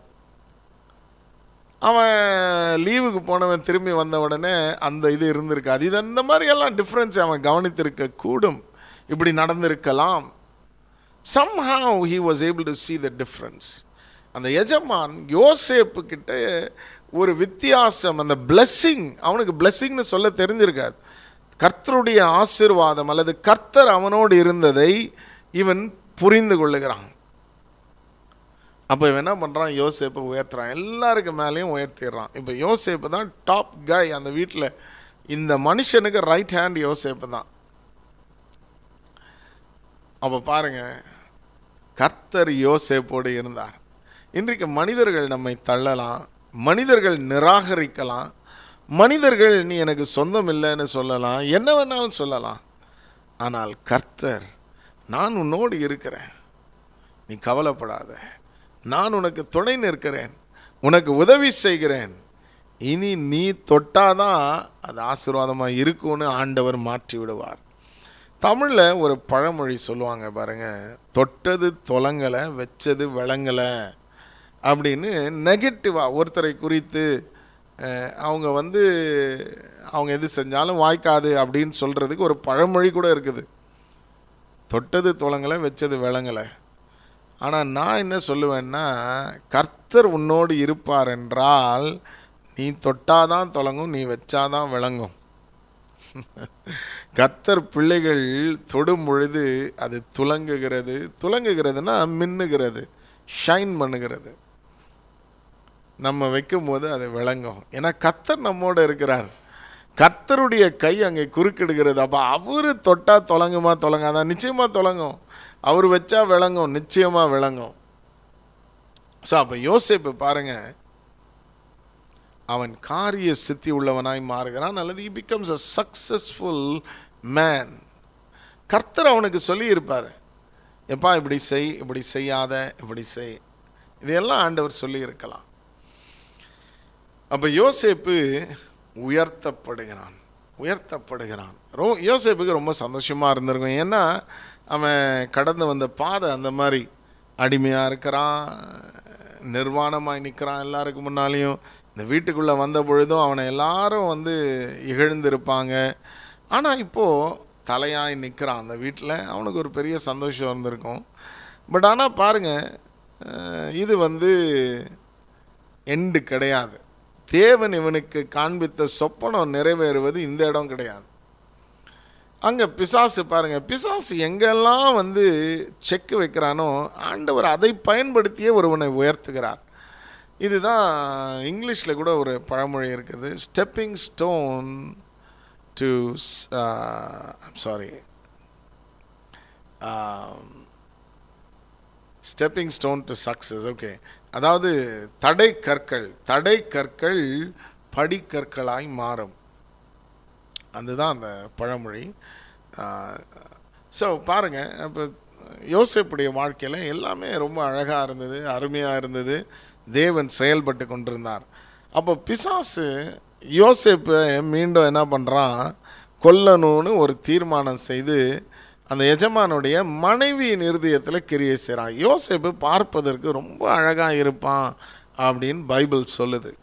அவன் லீவுக்கு போனவன் திரும்பி வந்த உடனே அந்த இது இருந்திருக்காது இது அந்த மாதிரியெல்லாம் டிஃப்ரென்ஸ் அவன் கவனித்திருக்க கூடும் இப்படி நடந்திருக்கலாம் somehow he was able to see the difference அந்த எஜமான் யோசேப்பு கிட்ட ஒரு வித்தியாசம் அந்த blessing அவனுக்கு blessingனு சொல்ல தெரிஞ்சிருக்காது கர்த்தருடைய ஆசீர்வாதம் அல்லது கர்த்தர் அவனோடு இருந்ததை இவன் புரிந்து கொள்ளுகிறான் அப்போ இவன் என்ன பண்ணுறான் யோசேப்பை உயர்த்துறான் எல்லாருக்கு மேலேயும் உயர்த்திடுறான் இப்போ யோசேப்பு தான் டாப் கை அந்த வீட்டில் இந்த மனுஷனுக்கு ரைட் ஹேண்ட் யோசேப்பு தான் அப்போ பாருங்க கர்த்தர் யோசேப்போடு இருந்தார் இன்றைக்கு மனிதர்கள் நம்மை தள்ளலாம் மனிதர்கள் நிராகரிக்கலாம் மனிதர்கள் நீ எனக்கு சொந்தம் இல்லைன்னு சொல்லலாம் என்ன வேணாலும் சொல்லலாம் ஆனால் கர்த்தர் நான் உன்னோடு இருக்கிறேன் நீ கவலைப்படாத நான் உனக்கு துணை நிற்கிறேன் உனக்கு உதவி செய்கிறேன் இனி நீ தொட்டாதான் அது ஆசீர்வாதமாக இருக்கும்னு ஆண்டவர் மாற்றி விடுவார் தமிழில் ஒரு பழமொழி சொல்லுவாங்க பாருங்க தொட்டது தொலங்கலை வச்சது விளங்கலை அப்படின்னு நெகட்டிவாக ஒருத்தரை குறித்து அஹ், அவங்க வந்து அவங்க எது செஞ்சாலும் வாய்க்காது அப்படின்னு சொல்கிறதுக்கு ஒரு பழமொழி கூட இருக்குது தொட்டது தொலங்கலை வச்சது விளங்கலை ஆனால் நான் என்ன சொல்லுவேன்னா கர்த்தர் உன்னோடு இருப்பார் என்றால் நீ தொட்டாதான் தொலங்கும் நீ வச்சாதான் விளங்கும் கர்த்தர் பிள்ளைகள் தொடும் பொழுது அது துலங்குகிறது துலங்குகிறதுனா மின்னுகிறது ஷைன் பண்ணுகிறது நம்ம வைக்கும்போது அது விளங்கும் ஏன்னா கர்த்தர் நம்மோட இருக்கிறார் கர்த்தருடைய கை அங்கே குறுக்கிடுகிறது அப்போ அவர் தொட்டா தொலங்குமா தொலங்காதான் நிச்சயமாக தொலங்கும் அவர் வச்சா விளங்கும் நிச்சயமாக விளங்கும் ஸோ அப்போ யோசிப்பு பாருங்க அவன் காரிய சித்தி உள்ளவனாய் மாறுகிறான் அல்லது he becomes a successful man கர்த்தர் அவனுக்கு சொல்லியிருப்பார் எப்பா இப்படி செய் இப்படி செய்யாத இப்படி செய் இதையெல்லாம் ஆண்டவர் சொல்லி இருக்கலாம் அப்போ யோசேப்பு உயர்த்தப்படுகிறான் உயர்த்தப்படுகிறான் ரோ யோசேப்புக்கு ரொம்ப சந்தோஷமாக இருந்திருக்கும் ஏன்னா அவன் கடந்து வந்த பாதை அந்த மாதிரி அடிமையாக இருக்கிறான் நிர்வாணமாய் நிற்கிறான் எல்லாருக்கும் முன்னாலேயும் இந்த வீட்டுக்குள்ளே வந்த பொழுதும் அவனை எல்லாரும் வந்து இகழ்ந்திருப்பாங்க ஆனால் இப்போது தலையாய் நிற்கிறான் அந்த வீட்டில் அவனுக்கு ஒரு பெரிய சந்தோஷம் இருந்திருக்கும் பட் ஆனால் பாருங்கள் இது வந்து எண்டு கிடையாது தேவன் இவனுக்கு காண்பித்த சொப்பனம் நிறைவேறுவது இந்த இடம் கிடையாது அங்கே பிசாசு பாருங்க பிசாசு எங்கெல்லாம் வந்து செக் வைக்கிறானோ ஆண்டவர் அதை பயன்படுத்தியே ஒருவனை உயர்த்துகிறார் இதுதான் இங்கிலீஷில் கூட ஒரு பழமொழி இருக்குது stepping stone to sorry stepping stone to success okay அதாவது தடை கற்கள் தடை கற்கள் படிக்கற்களாய் மாறும் அதுதான் அந்த பழமொழி ஸோ பாருங்கள் இப்போ யோசேப்புடைய வாழ்க்கையில் எல்லாமே ரொம்ப அழகாக இருந்தது அருமையாக இருந்தது தேவன் செயல்பட்டு கொண்டிருந்தார் அப்போ பிசாசு யோசேப்பை மீண்டும் என்ன பண்ணுறான் கொல்லணும்னு ஒரு தீர்மானம் செய்து அந்த எஜமானுடைய மனைவியின் இருதயத்தில் கிரியை செய்கிறான் யோசேப்பு பார்ப்பதற்கு ரொம்ப அழகாக இருப்பான் அப்படின்னு பைபிள் சொல்லுது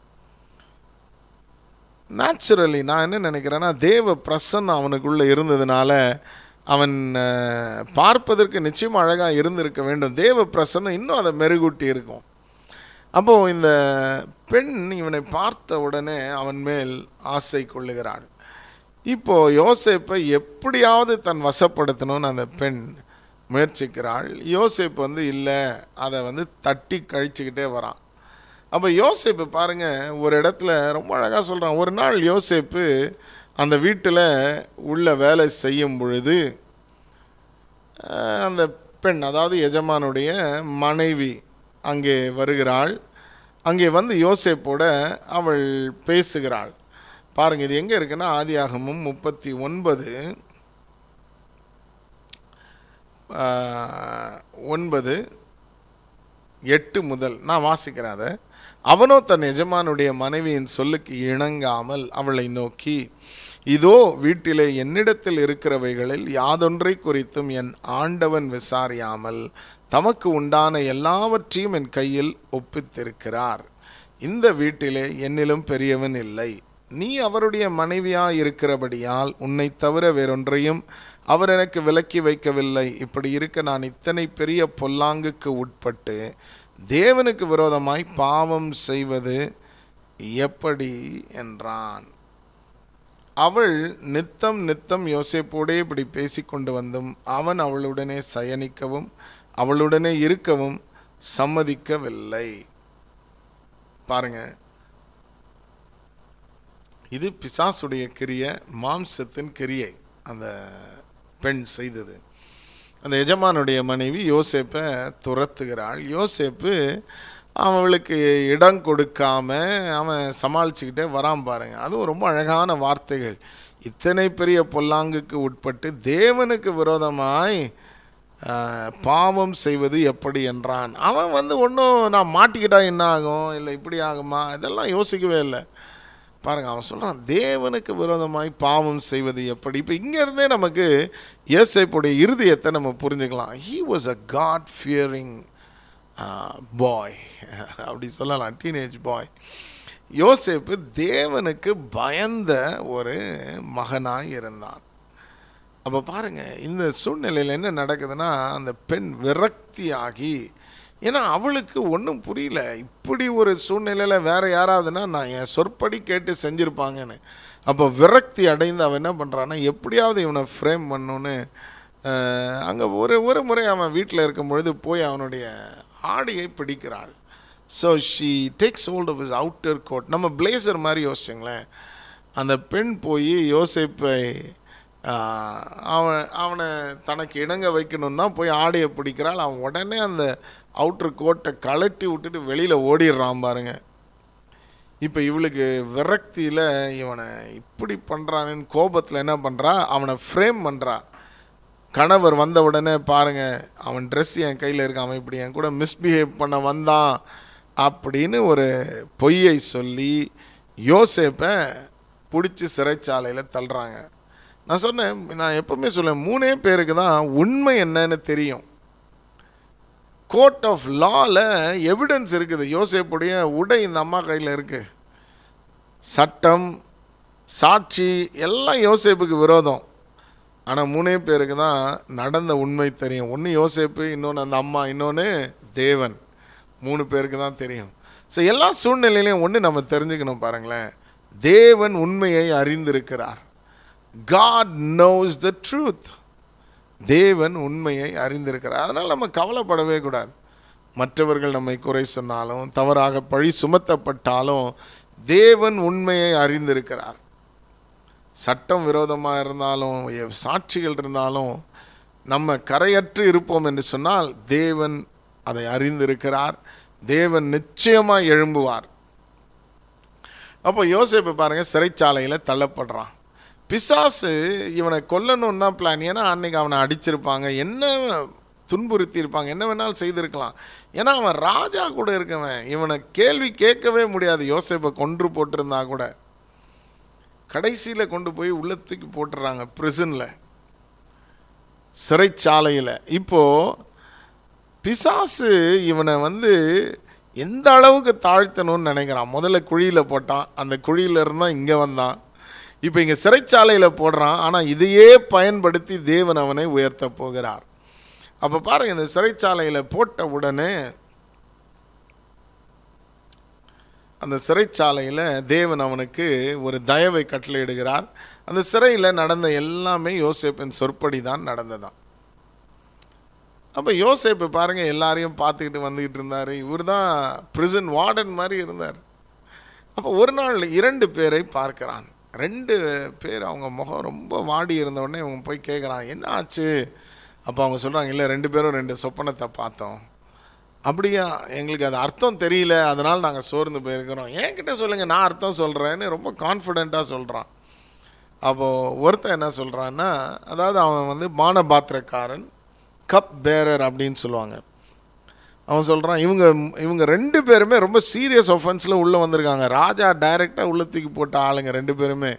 நேச்சுரலி நான் என்ன நினைக்கிறேன்னா தேவ பிரசன்னம் அவனுக்குள்ளே இருந்ததுனால அவன் அஹ், பார்ப்பதற்கு நிச்சயம் அழகாக இருந்திருக்க வேண்டும் தேவ பிரசன்னம் இன்னும் அதை மெருகூட்டி இருக்கும் அப்போது இந்த பெண் இவனை பார்த்த உடனே அவன் மேல் ஆசை கொள்ளுகிறாள் இப்போ யோசேப்பை எப்படியாவது தன் வசப்படுத்தணும்னு அந்த பெண் முயற்சிக்கிறாள் யோசேப்பு வந்து இல்லை அதை வந்து தட்டி கழிச்சுக்கிட்டே வரான் அப்போ யோசேப்பு பாருங்க ஒரு இடத்துல ரொம்ப அழகாக சொல்கிறான் ஒரு நாள் யோசேப்பு அந்த வீட்டில் உள்ள வேலை செய்யும் பொழுது அஹ், அந்த பெண் அதாவது எஜமானுடைய மனைவி அங்கே வருகிறாள் அங்கே வந்து யோசேப்போட அவள் பேசுகிறாள் பாருங்க இது எங்கே இருக்குன்னா ஆதியாகமும் முப்பத்தி ஒன்பது ஆஹ், ஒன்பது எட்டு முதல் நான் வாசிக்கிறேன் அதை அவனோ தன் எஜமானுடைய மனைவியின் சொல்லுக்கு இணங்காமல் அவளை நோக்கி இதோ வீட்டிலே என்னிடத்தில் இருக்கிறவைகளில் யாதொன்றை குறித்தும் என் ஆண்டவன் விசாரியாமல் தமக்கு உண்டான எல்லாவற்றையும் என் கையில் ஒப்பித்திருக்கிறார் இந்த வீட்டிலே என்னிலும் பெரியவன் இல்லை நீ அவருடைய மனைவியா இருக்கிறபடியால் உன்னை தவிர வேறொன்றையும் அவர் எனக்கு விலக்கி வைக்கவில்லை இப்படி இருக்க நான் இத்தனை பெரிய பொல்லாங்குக்கு உட்பட்டு தேவனுக்கு விரோதமாய் பாவம் செய்வது எப்படி என்றான் அவள் நித்தம் நித்தம் யோசேப்போடே இப்படி பேசிக்கொண்டு வந்தும் அவன் அவளுடனே சயனிக்கவும் அவளுடனே இருக்கவும் சம்மதிக்கவில்லை பாருங்க இது பிசாசுடைய கிரியை மாம்சத்தின் கிரியை அந்த பெண் செய்தது அந்த எஜமானுடைய மனைவி யோசேப்பை துரத்துகிறாள் யோசேப்பு அவளுக்கு இடம் கொடுக்காம அவன் சமாளிச்சுக்கிட்டே வரான் பாருங்க அதுவும் ரொம்ப அழகான வார்த்தைகள் இத்தனை பெரிய பொல்லாங்குக்கு உட்பட்டு தேவனுக்கு விரோதமாய் ஆஹ், பாவம் செய்வது எப்படி என்றான் அவன் வந்து ஒன்றும் நான் மாட்டிக்கிட்டா என்ன ஆகும் இல்லை இப்படி ஆகுமா இதெல்லாம் யோசிக்கவே இல்லை பாருங்க அவன் சொல்கிறான் தேவனுக்கு விரோதமாய் பாவம் செய்வது எப்படி இப்போ இங்கேருந்தே நமக்கு இயேசைப்புடைய இருதயத்தை நம்ம புரிஞ்சுக்கலாம் he was a God fearing boy அப்படி சொல்லலாம் டீனேஜ் பாய் யோசேப்பு தேவனுக்கு பயந்த ஒரு மகனாய் இருந்தான் அப்போ பாருங்க இந்த சூழ்நிலையில் என்ன நடக்குதுன்னா அந்த பெண் விரக்தியாகி ஏன்னா அவளுக்கு ஒன்றும் புரியல இப்படி ஒரு சூழ்நிலையில் வேற யாராவதுன்னா நான் என் சொற்படி கேட்டு செஞ்சுருப்பாங்கன்னு அப்போ விரக்தி அடைந்து அவன் என்ன பண்ணுறான்னா எப்படியாவது இவனை ஃப்ரேம் பண்ணணுன்னு அங்கே ஒரு ஒரு முறை அவன் வீட்டில் இருக்கும் பொழுது போய் அவனுடைய ஆடையை பிடிக்கிறாள் so she takes hold of is outer coat நம்ம பிளேசர் மாதிரி யோசிச்சுங்களேன் அந்த பெண் போய் யோசிப்பை ஆஹ், அவன் அவனை தனக்கு இணங்க வைக்கணும் தான் போய் ஆடையை பிடிக்கிறாள் அவன் உடனே அந்த அவுட்ரு கோட்டை கழட்டி விட்டுட்டு வெளியில் ஓடிடுறான் பாருங்க இப்போ இவளுக்கு விரக்தியில் இவனை இப்படி பண்ணுறானேன்னு கோபத்தில் என்ன பண்ணுறா அவனை ஃப்ரேம் பண்ணுறா கணவர் வந்த உடனே பாருங்க அவன் ட்ரெஸ் என் கையில் இருக்கு அவன் இப்படி என் கூட மிஸ்பிஹேவ் பண்ண வந்தான் அப்படின்னு ஒரு பொய்யை சொல்லி யோசேப்பை பிடிச்சி சிறைச்சாலையில் தள்ளுறாங்க நான் சொன்னேன் நான் எப்பவுமே சொல்லுவேன் மூணே பேருக்கு தான் உண்மை என்னன்னு தெரியும் கோர்ட் ஆஃப் லாவில் எவிடன்ஸ் இருக்குது யோசேப்புடைய உடை இந்த அம்மா கையில் இருக்குது சட்டம் சாட்சி எல்லாம் யோசேப்புக்கு விரோதம் ஆனால் மூணே பேருக்கு தான் நடந்த உண்மை தெரியும் ஒன்று யோசேப்பு இன்னொன்று அந்த அம்மா இன்னொன்று தேவன் மூணு பேருக்கு தான் தெரியும் ஸோ எல்லா சூழ்நிலையிலையும் ஒன்று நம்ம தெரிஞ்சுக்கணும் பாருங்களேன் தேவன் உண்மையை அறிந்திருக்கிறார் காட் knows த ட்ரூத் தேவன் உண்மையை அறிந்திருக்கிறார் அதனால் நம்ம கவலைப்படவே கூடாது மற்றவர்கள் நம்மை குறை சொன்னாலும் தவறாக பழி சுமத்தப்பட்டாலும் தேவன் உண்மையை அறிந்திருக்கிறார் சட்டம் விரோதமாக இருந்தாலும் எ- சாட்சிகள் இருந்தாலும் நம்ம கரையற்று இருப்போம் என்று சொன்னால் தேவன் அதை அறிந்திருக்கிறார் தேவன் நிச்சயமாக எழும்புவார் அப்போ யோசேப்பு பாருங்க சிறைச்சாலையில் தள்ளப்படுறான் பிசாசு இவனை கொல்லணும்னு தான் பிளான் ஏன்னா அன்னைக்கு அவனை அடிச்சிருப்பாங்க என்ன துன்புறுத்தி இருப்பாங்க என்ன வேணாலும் செய்திருக்கலாம் ஏன்னா அவன் ராஜா கூட இருக்கவன் இவனை கேள்வி கேட்கவே முடியாது யோசேப்பை கொன்று போட்டிருந்தா கூட கடைசியில் கொண்டு போய் உள்ள தூக்கி போட்டுறாங்க ப்ரிசனில் சிறைச்சாலையில் இப்போது பிசாசு இவனை வந்து எந்த அளவுக்கு தாழ்த்தணும்னு நினைக்கிறான் முதல்ல குழியில் போட்டான் அந்த குழியில இருந்தால் இங்கே வந்தான் இப்போ இங்கே சிறைச்சாலையில் போடுறான் ஆனால் இதையே பயன்படுத்தி தேவன் அவனை உயர்த்த போகிறார் அப்போ பாருங்க இந்த சிறைச்சாலையில் போட்ட உடனே அந்த சிறைச்சாலையில் தேவன் அவனுக்கு ஒரு தயவை கட்டளையிடுகிறார் அந்த சிறையில் நடந்த எல்லாமே யோசேப்பின் சொற்படி தான் நடந்ததாம் அப்போ யோசேப்பு பாருங்க எல்லாரையும் பார்த்துக்கிட்டு வந்துக்கிட்டு இருந்தார் இவர் தான் ப்ரிசன் வார்டன் மாதிரி இருந்தார் அப்போ ஒரு நாள் இரண்டு பேரை பார்க்கிறான் ரெண்டு பேர் அவங்க முகம் ரொம்ப வாடி இருந்த உடனே இவங்க போய் கேட்குறான் என்ன ஆச்சு அப்போ அவங்க சொல்கிறாங்க இல்லை ரெண்டு பேரும் ரெண்டு சொப்பனத்தை பார்த்தோம் அப்படியா எங்களுக்கு அது அர்த்தம் தெரியல அதனால் நாங்கள் சோர்ந்து போயிருக்கிறோம் என்கிட்ட சொல்லுங்கள் நான் அர்த்தம் சொல்கிறேன்னு ரொம்ப கான்ஃபிடெண்ட்டாக சொல்கிறான் அப்போது ஒருத்தன் என்ன சொல்கிறான்னா அதாவது அவன் வந்து பானபாத்திரக்காரன் கப் பேரர் அப்படின்னு சொல்லுவாங்க அவன் சொல்கிறான் இவங்க இவங்க ரெண்டு பேருமே ரொம்ப சீரியஸ் ஒஃபென்ஸில் உள்ளே வந்திருக்காங்க ராஜா டைரெக்டாக உள்ள தூக்கி போட்ட ஆளுங்க ரெண்டு பேருமே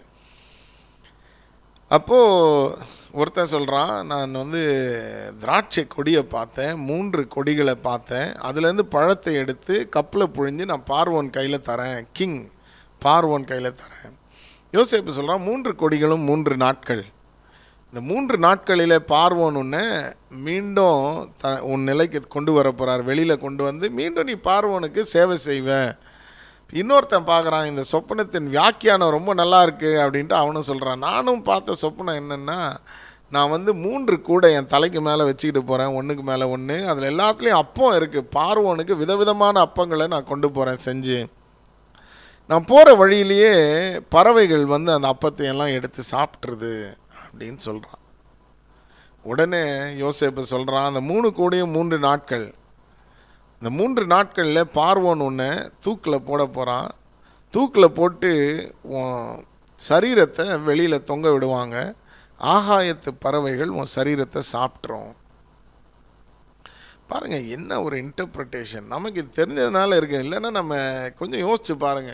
அப்போது ஒருத்தன் சொல்கிறான் நான் வந்து திராட்சை கொடியை பார்த்தேன் மூன்று கொடிகளை பார்த்தேன் அதுலேருந்து பழத்தை எடுத்து கப்பில் புழிஞ்சு நான் பார்வோன் கையில் தரேன் கிங் பார்வோன் கையில் தரேன் யோசேப்பு சொல்கிறான் மூன்று கொடிகளும் மூன்று நாட்கள் இந்த மூன்று நாட்களில் பார்வோன் உன்னை மீண்டும் த உன் நிலைக்கு கொண்டு வர போகிறார் வெளியில் கொண்டு வந்து மீண்டும் நீ பார்வோனுக்கு சேவை செய்வேன் இன்னொருத்தன் பார்க்குறான் இந்த சொப்பனத்தின் வியாக்கியானம் ரொம்ப நல்லா இருக்குது அப்படின்ட்டு அவனும் சொல்கிறான் நானும் பார்த்த சொப்பனம் என்னென்னா நான் வந்து மூன்று கூட என் தலைக்கு மேலே வச்சுக்கிட்டு போகிறேன் ஒன்றுக்கு மேலே ஒன்று அதில் எல்லாத்துலேயும் அப்பம் இருக்குது பார்வோனுக்கு விதவிதமான அப்பங்களை நான் கொண்டு போகிறேன் செஞ்சு நான் போகிற வழியிலேயே பறவைகள் வந்து அந்த அப்பத்தை எல்லாம் எடுத்து சாப்பிட்ருது அப்படின்னு சொல்கிறான் உடனே யோசேப்பு சொல்கிறான் அந்த மூணு கோடியும் மூன்று நாட்கள் இந்த மூன்று நாட்களில் பார்வோன் ஒன்று தூக்கில் போட போகிறான் தூக்கில் போட்டு உன் சரீரத்தை வெளியில் தொங்க விடுவாங்க ஆகாயத்து பறவைகள் உன் சரீரத்தை சாப்பிட்ரும் பாருங்க என்ன ஒரு இன்டர்பிரிட்டேஷன் நமக்கு இது தெரிஞ்சதுனால இருக்கு இல்லைன்னா நம்ம கொஞ்சம் யோசிச்சு பாருங்க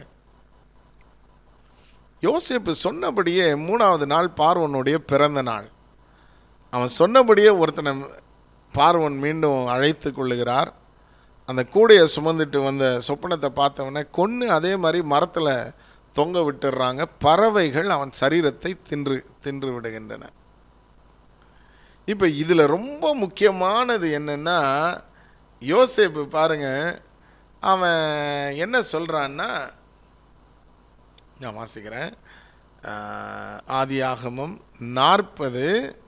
யோசேப்பு சொன்னபடியே மூணாவது நாள் பார்வனுடைய பிறந்த நாள் அவன் சொன்னபடியே ஒருத்தனை பார்வன் மீண்டும் அழைத்து கொள்ளுகிறார் அந்த கூடையை சுமந்துட்டு வந்த சொப்பனத்தை பார்த்தவொடனே கொன்று அதே மாதிரி மரத்தில் தொங்க விட்டுடுறாங்க பறவைகள் அவன் சரீரத்தை தின்று தின்று விடுகின்றன இப்போ இதில் ரொம்ப முக்கியமானது என்னென்னா யோசேப்பு பாருங்க அவன் என்ன சொல்கிறான்னா நான் வாசிக்கிறேன் ஆஹ், ஆதியாகமம் நாற்பது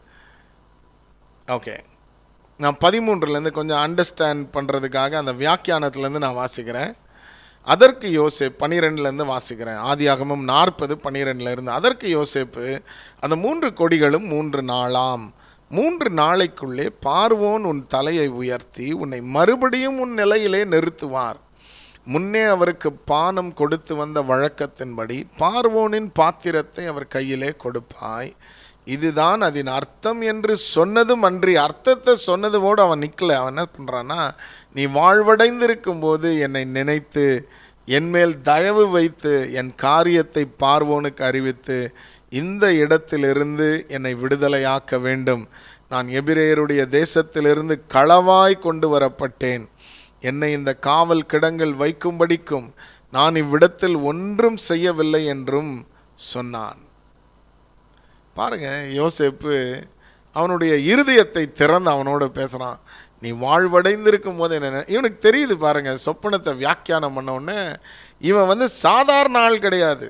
ஓகே நான் பதிமூன்றுலேருந்து கொஞ்சம் அண்டர்ஸ்டாண்ட் பண்ணுறதுக்காக அந்த வியாக்கியானத்துலேருந்து நான் வாசிக்கிறேன் அதற்கு யோசேப் பனிரெண்டுலேருந்து வாசிக்கிறேன் ஆதியாகமம் நாற்பது பன்னிரெண்டுலேருந்து அதற்கு யோசேப்பு அந்த மூன்று கொடிகளும் மூன்று நாளாம் மூன்று நாளைக்குள்ளே பார்வோன் உன் தலையை உயர்த்தி உன்னை மறுபடியும் உன் நிலையிலே நிறுத்துவார் முன்னே அவருக்கு பானம் கொடுத்து வந்த வழக்கத்தின்படி பார்வோனின் பாத்திரத்தை அவர் கையிலே கொடுப்பாய் இதுதான் அதன் அர்த்தம் என்று சொன்னதும் அன்றி அர்த்தத்தை சொன்னதுவோடு அவன் நிற்கல அவன் என்ன பண்ணுறான்னா நீ வாழ்வடைந்திருக்கும் போது என்னை நினைத்து என்மேல் தயவு வைத்து என் காரியத்தை பார்வோனுக்கு அறிவித்து இந்த இடத்திலிருந்து என்னை விடுதலையாக்க வேண்டும் நான் எபிரேயருடைய தேசத்திலிருந்து களவாய் கொண்டு வரப்பட்டேன் என்னை இந்த காவல் கிடங்கில் வைக்கும்படிக்கும் நான் இவ்விடத்தில் ஒன்றும் செய்யவில்லை என்றும் சொன்னான் பாருங்க யோசேப்பு அவனுடைய இருதயத்தை திறந்து அவனோட பேசுகிறான் நீ வாழ்வடைந்திருக்கும் போது என்ன இவனுக்கு தெரியுது பாருங்க சொப்பனத்தை வியாக்கியானம் பண்ண உடனே இவன் வந்து சாதாரண ஆள் கிடையாது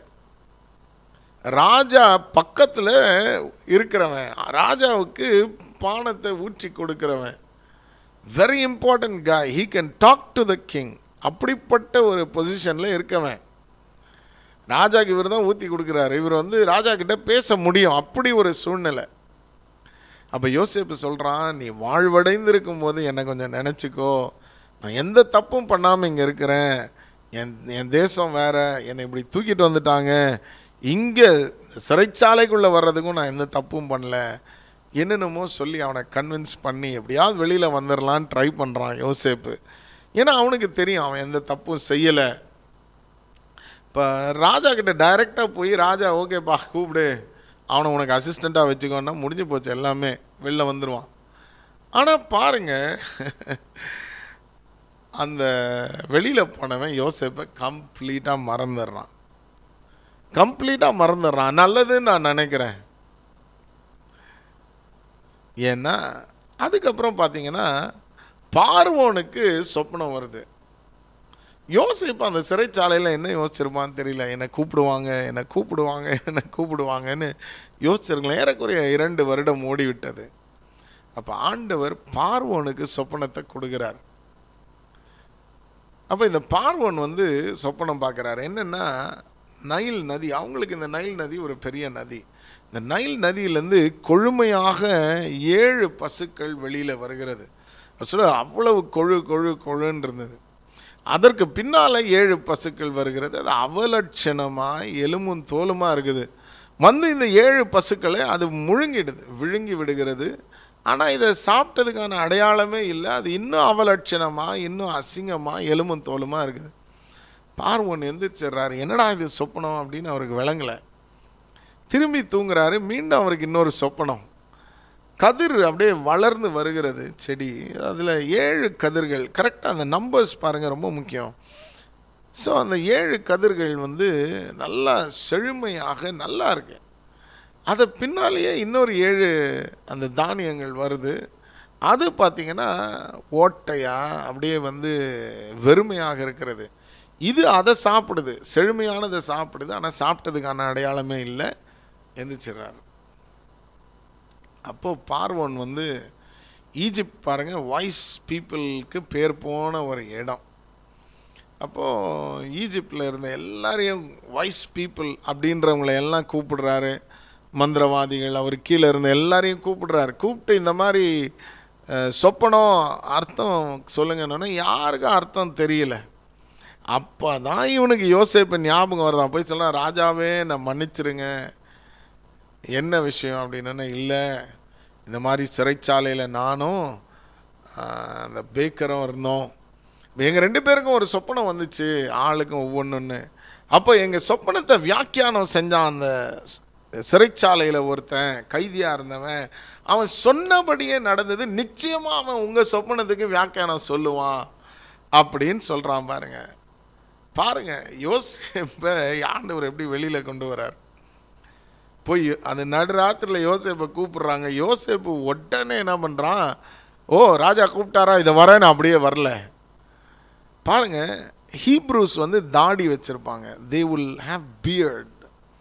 ராஜா பக்கத்தில் இருக்கிறவன் ராஜாவுக்கு பானத்தை ஊற்றி கொடுக்கிறவன் very important guy he can talk to the king அப்படிப்பட்ட ஒரு பொசிஷனில் இருக்கவன் ராஜாக்கு இவர் தான் ஊற்றி கொடுக்குறாரு இவர் வந்து ராஜா கிட்ட பேச முடியும் அப்படி ஒரு சூழ்நிலை அப்போ யோசேப்பு சொல்கிறான் நீ வாழ்வடைந்திருக்கும் போது என்னை கொஞ்சம் நினச்சிக்கோ நான் எந்த தப்பும் பண்ணாமல் இங்கே இருக்கிறேன் என் என் தேசம் வேற என்னை இப்படி தூக்கிட்டு வந்துட்டாங்க இங்கே சிறைச்சாலைக்குள்ளே வர்றதுக்கும் நான் எந்த தப்பும் பண்ணல என்னென்னமோ சொல்லி அவனை கன்வின்ஸ் பண்ணி எப்படியாவது வெளியில் வந்துடலான்னு ட்ரை பண்ணுறான் யோசேப்பு ஏன்னா அவனுக்கு தெரியும் அவன் எந்த தப்பும் செய்யலை இப்போ ராஜா கிட்ட டைரெக்டாக போய் ராஜா ஓகேப்பா கூப்பிடு அவனை உனக்கு அசிஸ்டண்ட்டாக வச்சுக்கோன்னா முடிஞ்சு போச்சு எல்லாமே வெளில வந்துடுவான் ஆனால் பாருங்க அந்த வெளியில் போனவன் யோசேப்பை கம்ப்ளீட்டாக மறந்துடுறான் கம்ப்ளீட்டாக மறந்துடுறான் நல்லதுன்னு நான் நினைக்கிறேன் ஏன்னா அதுக்கப்புறம் பார்த்தீங்கன்னா பார்வோனுக்கு சொப்னம் வருது யோசிப்பு அந்த சிறைச்சாலையில் என்ன யோசிச்சிருப்பான்னு தெரியல என்னை கூப்பிடுவாங்க என்னை கூப்பிடுவாங்க என்னை கூப்பிடுவாங்கன்னு யோசிச்சிருக்கலாம் ஏறக்குறைய இரண்டு வருடம் ஓடிவிட்டது அப்போ ஆண்டவர் பார்வோனுக்கு சொப்பனத்தை கொடுக்குறார் அப்போ இந்த பார்வோன் வந்து சொப்பனம் பார்க்குறாரு என்னென்னா நைல் நதி அவங்களுக்கு இந்த நைல் நதி ஒரு பெரிய நதி இந்த நைல் நதியிலேருந்து கொழுமையாக ஏழு பசுக்கள் வெளியில் வருகிறது சொல்ல அவ்வளவு கொழு கொழு கொழுன்னு இருந்தது அதற்கு பின்னால் ஏழு பசுக்கள் வருகிறது அது அவலட்சணமாக எலும்பும் தோலுமாக இருக்குது வந்து இந்த ஏழு பசுக்களை அது முழுங்கிடுது விழுங்கி விடுகிறது ஆனால் இதை சாப்பிட்டதுக்கான அடையாளமே இல்லை அது இன்னும் அவலட்சணமாக இன்னும் அசிங்கமாக எலும்பும் தோலுமாக இருக்குது பார்வன் எந்திரிச்சிடுறாரு என்னடா இது சொப்பனம் அப்படின்னு அவருக்கு விளங்கலை திரும்பி தூங்குறாரு மீண்டும் அவருக்கு இன்னொரு சொப்பனம் கதிர் அப்படியே வளர்ந்து வருகிறது செடி அதில் ஏழு கதிர்கள் கரெக்டாக அந்த நம்பர்ஸ் பாருங்கள் ரொம்ப முக்கியம் ஸோ அந்த ஏழு கதிர்கள் வந்து நல்லா செழுமையாக நல்லா இருக்கு அதை பின்னாலேயே இன்னொரு ஏழு அந்த தானியங்கள் வருது அது பார்த்திங்கன்னா ஓட்டையாக அப்படியே வந்து வெறுமையாக இருக்கிறது இது அதை சாப்பிடுது செழுமையானதை சாப்பிடுது ஆனால் சாப்பிட்டதுக்கான அடையாளமே இல்லை எந்திரிச்சிடுறாரு அப்போது பார்வோன் வந்து ஈஜிப்ட் பாருங்கள் வாய்ஸ் பீப்புளுக்கு பேர் போன ஒரு இடம் அப்போது ஈஜிப்டில் இருந்த எல்லாரையும் வாய்ஸ் பீப்புள் அப்படின்றவங்கள எல்லாம் கூப்பிடுறாரு மந்திரவாதிகள் அவர் கீழே இருந்த எல்லாரையும் கூப்பிடுறாரு கூப்பிட்டு இந்த மாதிரி அஹ், சொப்பனம் அர்த்தம் சொல்லுங்கன்னா யாருக்கும் அர்த்தம் தெரியல அப்போ தான் இவனுக்கு யோசேப்பு ஞாபகம் வருதான் போய் சொல்ல ராஜாவே நான் மன்னிச்சிருங்க என்ன விஷயம் அப்படின்னா இல்லை இந்த மாதிரி சிறைச்சாலையில் நானும் ஆஹ், அந்த பேக்கரும் இருந்தோம் எங்கள் ரெண்டு பேருக்கும் ஒரு சொப்பனம் வந்துச்சு ஆளுக்கும் ஒவ்வொன்றுன்னு அப்போ எங்கள் சொப்பனத்தை வியாக்கியானம் செஞ்சான் அந்த ஸ்- சிறைச்சாலையில் ஒருத்தன் கைதியாக இருந்தவன் அவன் சொன்னபடியே நடந்தது நிச்சயமாக அவன் உங்கள் சொப்பனத்துக்கு வியாக்கியானம் சொல்லுவான் அப்படின்னு சொல்கிறான் பாருங்க பாருங்க யோசிப்பை ஆண்டவர் எப்படி வெளியில் கொண்டு வரார் போய் அந்த நடுராத்திரியில் யோசேப்பை கூப்பிடுறாங்க யோசேப்பு உடனே என்ன பண்ணுறான் ஓ ராஜா கூப்பிட்டாரா இதை வரேன்னு அப்படியே வரல பாருங்க ஹீப்ரூஸ் வந்து தாடி வச்சிருப்பாங்க தே வில் ஹாவ் பியர்ட்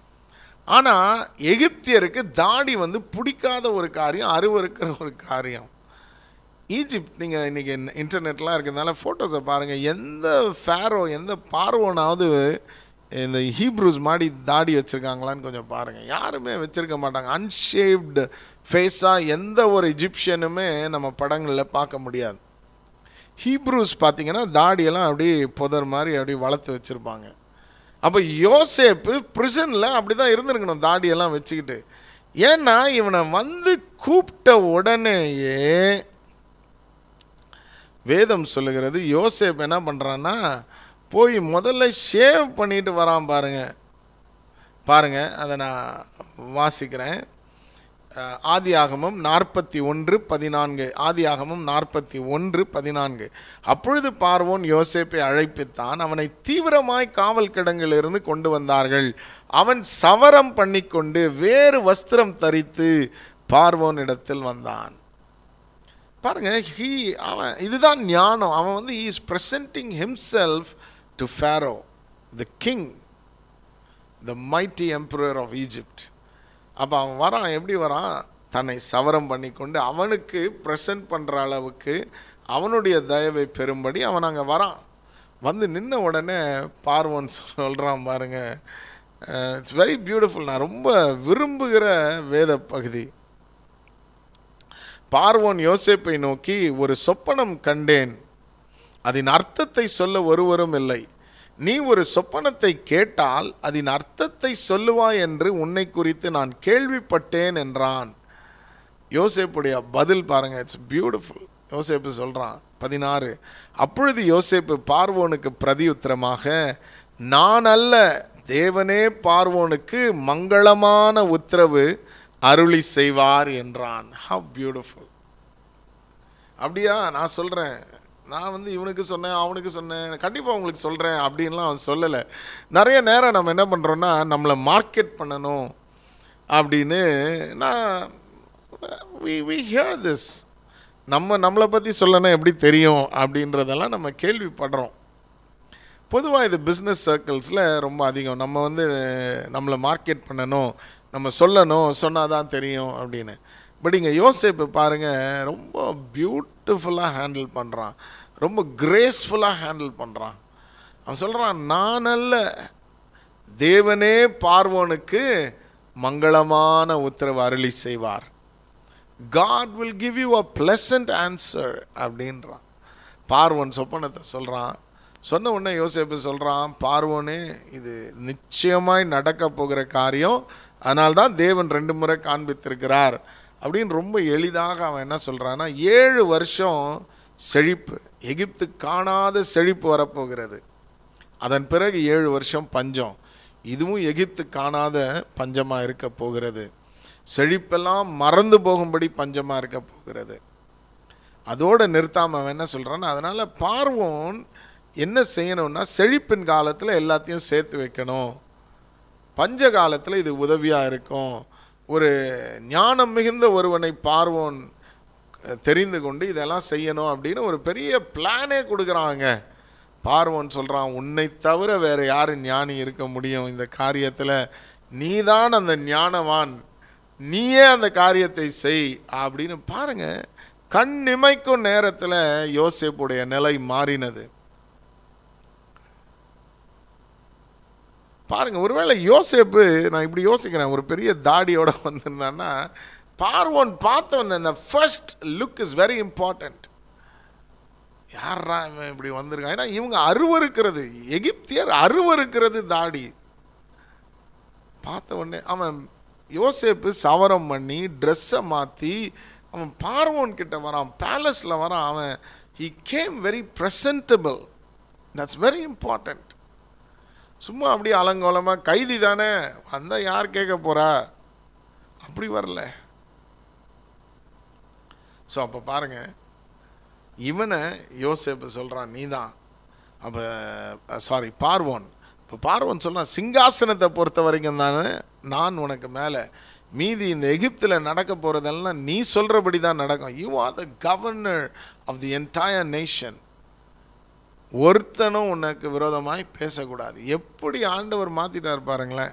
ஆனால் எகிப்தியருக்கு தாடி வந்து பிடிக்காத ஒரு காரியம் அருவருக்கிற ஒரு காரியம் ஈஜிப்ட் நீங்கள் இன்றைக்கி இன்டர்நெட்லாம் இருக்கிறதுனால ஃபோட்டோஸை பாருங்கள் எந்த ஃபேரோ எந்த பார்வோனாவது இந்த ஹீப்ரூஸ் மாதிரி தாடி வச்சுருக்காங்களான்னு கொஞ்சம் பாருங்கள் யாருமே வச்சுருக்க மாட்டாங்க அன்ஷேவ்டு ஃபேஸாக எந்த ஒரு எஜிப்ஷியனுமே நம்ம படங்களில் பார்க்க முடியாது ஹீப்ரூஸ் பார்த்தீங்கன்னா தாடியெல்லாம் அப்படியே புதர் மாதிரி அப்படியே வளர்த்து வச்சுருப்பாங்க அப்போ யோசேப்பு ப்ரிசனில் அப்படி தான் இருந்திருக்கணும் தாடியெல்லாம் வச்சுக்கிட்டு ஏன்னா இவனை வந்து கூப்பிட்ட உடனேயே வேதம் சொல்லுகிறது யோசேப் என்ன பண்ணுறான்னா போய் முதல்ல ஷேவ் பண்ணிட்டு வரான் பாருங்க பாருங்க அதை நான் வாசிக்கிறேன் அஹ், ஆதியாகமம் நாற்பத்தி ஒன்று பதினான்கு ஆதியாகமம் நாற்பத்தி ஒன்று பதினான்கு அப்பொழுது பார்வோன் யோசேப்பை அழைப்பித்தான் அவனை தீவிரமாய் காவல் கிடங்கிலிருந்து கொண்டு வந்தார்கள் அவன் சவரம் பண்ணிக்கொண்டு வேறு வஸ்திரம் தரித்து பார்வோன் இடத்தில் வந்தான் பாருங்க ஹீ அவன் இதுதான் ஞானம் அவன் வந்து he is presenting himself to pharaoh the king the mighty emperor of egypt அப்போ அவன் வரான் எப்படி வரான் தன்னை சவரம் பண்ணிக்கொண்டு அவனுக்கு ப்ரெசன்ட் பண்ணுற அளவுக்கு அவனுடைய தயவை பெறும்படி அவன் அங்கே வரான் வந்து நின்ன உடனே பார்வன் சொல்கிறான் பாருங்க இட்ஸ் வெரி பியூட்டிஃபுல் நான் ரொம்ப விரும்புகிற வேத பகுதி பார்வோன் யோசேப்பை நோக்கி ஒரு சொப்பனம் கண்டேன் அதன் அர்த்தத்தை சொல்ல ஒருவரும் இல்லை நீ ஒரு சொப்பனத்தை கேட்டால் அதன் அர்த்தத்தை சொல்லுவாய் என்று உன்னை குறித்து நான் கேள்விப்பட்டேன் என்றான் யோசேப்புடைய பதில் பாருங்க இட்ஸ் பியூட்டிஃபுல் யோசேப்பு சொல்றான் பதினாறு அப்பொழுது யோசேப்பு பார்வோனுக்கு பிரதியுத்தரமாக நான் அல்ல தேவனே பார்வோனுக்கு மங்களமான உத்தரவு அருளி செய்வார் என்றான் ஹவ் பியூட்டிஃபுல் அப்படியா நான் சொல்கிறேன் நான் வந்து இவனுக்கு சொன்னேன் அவனுக்கு சொன்னேன் கண்டிப்பாக உங்களுக்கு சொல்கிறேன் அப்படின்லாம் அவன் சொல்லலை நிறைய நேரம் நம்ம என்ன பண்ணுறோன்னா நம்மளை மார்க்கெட் பண்ணணும் அப்படின்னு நான் வி வி ஹியர் திஸ் நம்ம நம்மளை பற்றி சொல்லணும் எப்படி தெரியும் அப்படின்றதெல்லாம் நம்ம கேள்விப்படுறோம் பொதுவாக இது பிஸ்னஸ் சர்க்கிள்ஸில் ரொம்ப அதிகம் நம்ம வந்து நம்மளை மார்க்கெட் பண்ணணும் நம்ம சொல்லணும் சொன்னால் தான் தெரியும் அப்படின்னு பட் இங்கே யோசிப்பு பாருங்கள் ரொம்ப பியூட்டிஃபுல்லாக ஹேண்டில் பண்ணுறான் ரொம்ப கிரேஸ்ஃபுல்லாக ஹேண்டில் பண்ணுறான் அவன் சொல்கிறான் நான் அல்ல தேவனே பார்வோனுக்கு மங்களமான உத்தரவு அருளி செய்வார் God will give you a pleasant answer அப்படின்றான் பார்வன் சொப்பனத்தை சொல்கிறான் சொன்ன உடனே யோசேப்பு சொல்கிறான் பார்வோனே இது நிச்சயமாய் நடக்க போகிற காரியம் அதனால தான் தேவன் ரெண்டு முறை காண்பித்திருக்கிறார் அப்படின்னு ரொம்ப எளிதாக அவன் என்ன சொல்கிறான்னா ஏழு வருஷம் செழிப்பு எகிப்து காணாத செழிப்பு வரப்போகிறது அதன் பிறகு ஏழு வருஷம் பஞ்சம் இதுவும் எகிப்து காணாத பஞ்சமாக இருக்க போகிறது செழிப்பெல்லாம் மறந்து போகும்படி பஞ்சமாக இருக்க போகிறது அதோடு நிறுத்தாம அவன் என்ன சொல்கிறான்னா அதனால் பார்வோன் என்ன செய்யணும்னா செழிப்பின் காலத்தில் எல்லாத்தையும் சேர்த்து வைக்கணும் பஞ்ச காலத்தில் இது உதவியாக இருக்கும் ஒரு ஞானம் மிகுந்த ஒருவனை பார்வோன் தெரிந்து கொண்டு இதெல்லாம் செய்யணும் அப்படின்னு ஒரு பெரிய பிளானே கொடுக்குறாங்க பார்வோன் சொல்கிறான் உன்னை தவிர வேறு யார் ஞானி இருக்க முடியும் இந்த காரியத்தில் நீதான் அந்த ஞானவான் நீயே அந்த காரியத்தை செய் அப்படின்னு பாருங்க கண் இமைக்கும் நேரத்தில் யோசேப்புடைய நிலை மாறினது பாருங்க ஒருவேளை யோசேப்பு நான் இப்படி யோசிக்கிறேன் ஒரு பெரிய தாடியோட வந்திருந்தான்னா பார்வோன் பார்த்தவன் அந்த first look is very important யாரா இவன் இப்படி வந்திருக்கான் ஏன்னா இவங்க அருவருக்கிறது எகிப்தியர் அருவருக்கிறது தாடி பார்த்த உடனே அவன் யோசேப்பு சவரம் பண்ணி ட்ரெஸ்ஸை மாற்றி அவன் பார்வோன் கிட்ட வரான் பேலஸில் வரான் அவன் he came very presentable that's very important சும்மா அப்படியே அலங்கோலமாக கைதி தானே வந்தால் யார் கேட்க போகிறா அப்படி வரல ஸோ அப்போ பாருங்கள் இவனை யோசேப்பு சொல்கிறான் நீ தான் அப்போ சாரி பார்வோன் இப்போ பார்வோன் சொல்கிறான் சிங்காசனத்தை பொறுத்த வரைக்கும் தானே நான் உனக்கு மேலே மீதி இந்த எகிப்தில் நடக்க போகிறதெல்லாம் நீ சொல்கிறபடி தான் நடக்கும் you are the governor of the entire nation ஒருத்தனும் உனக்கு விரோதமாய் பேசக்கூடாது எப்படி ஆண்டவர் மாத்திட்டார் பாருங்களேன்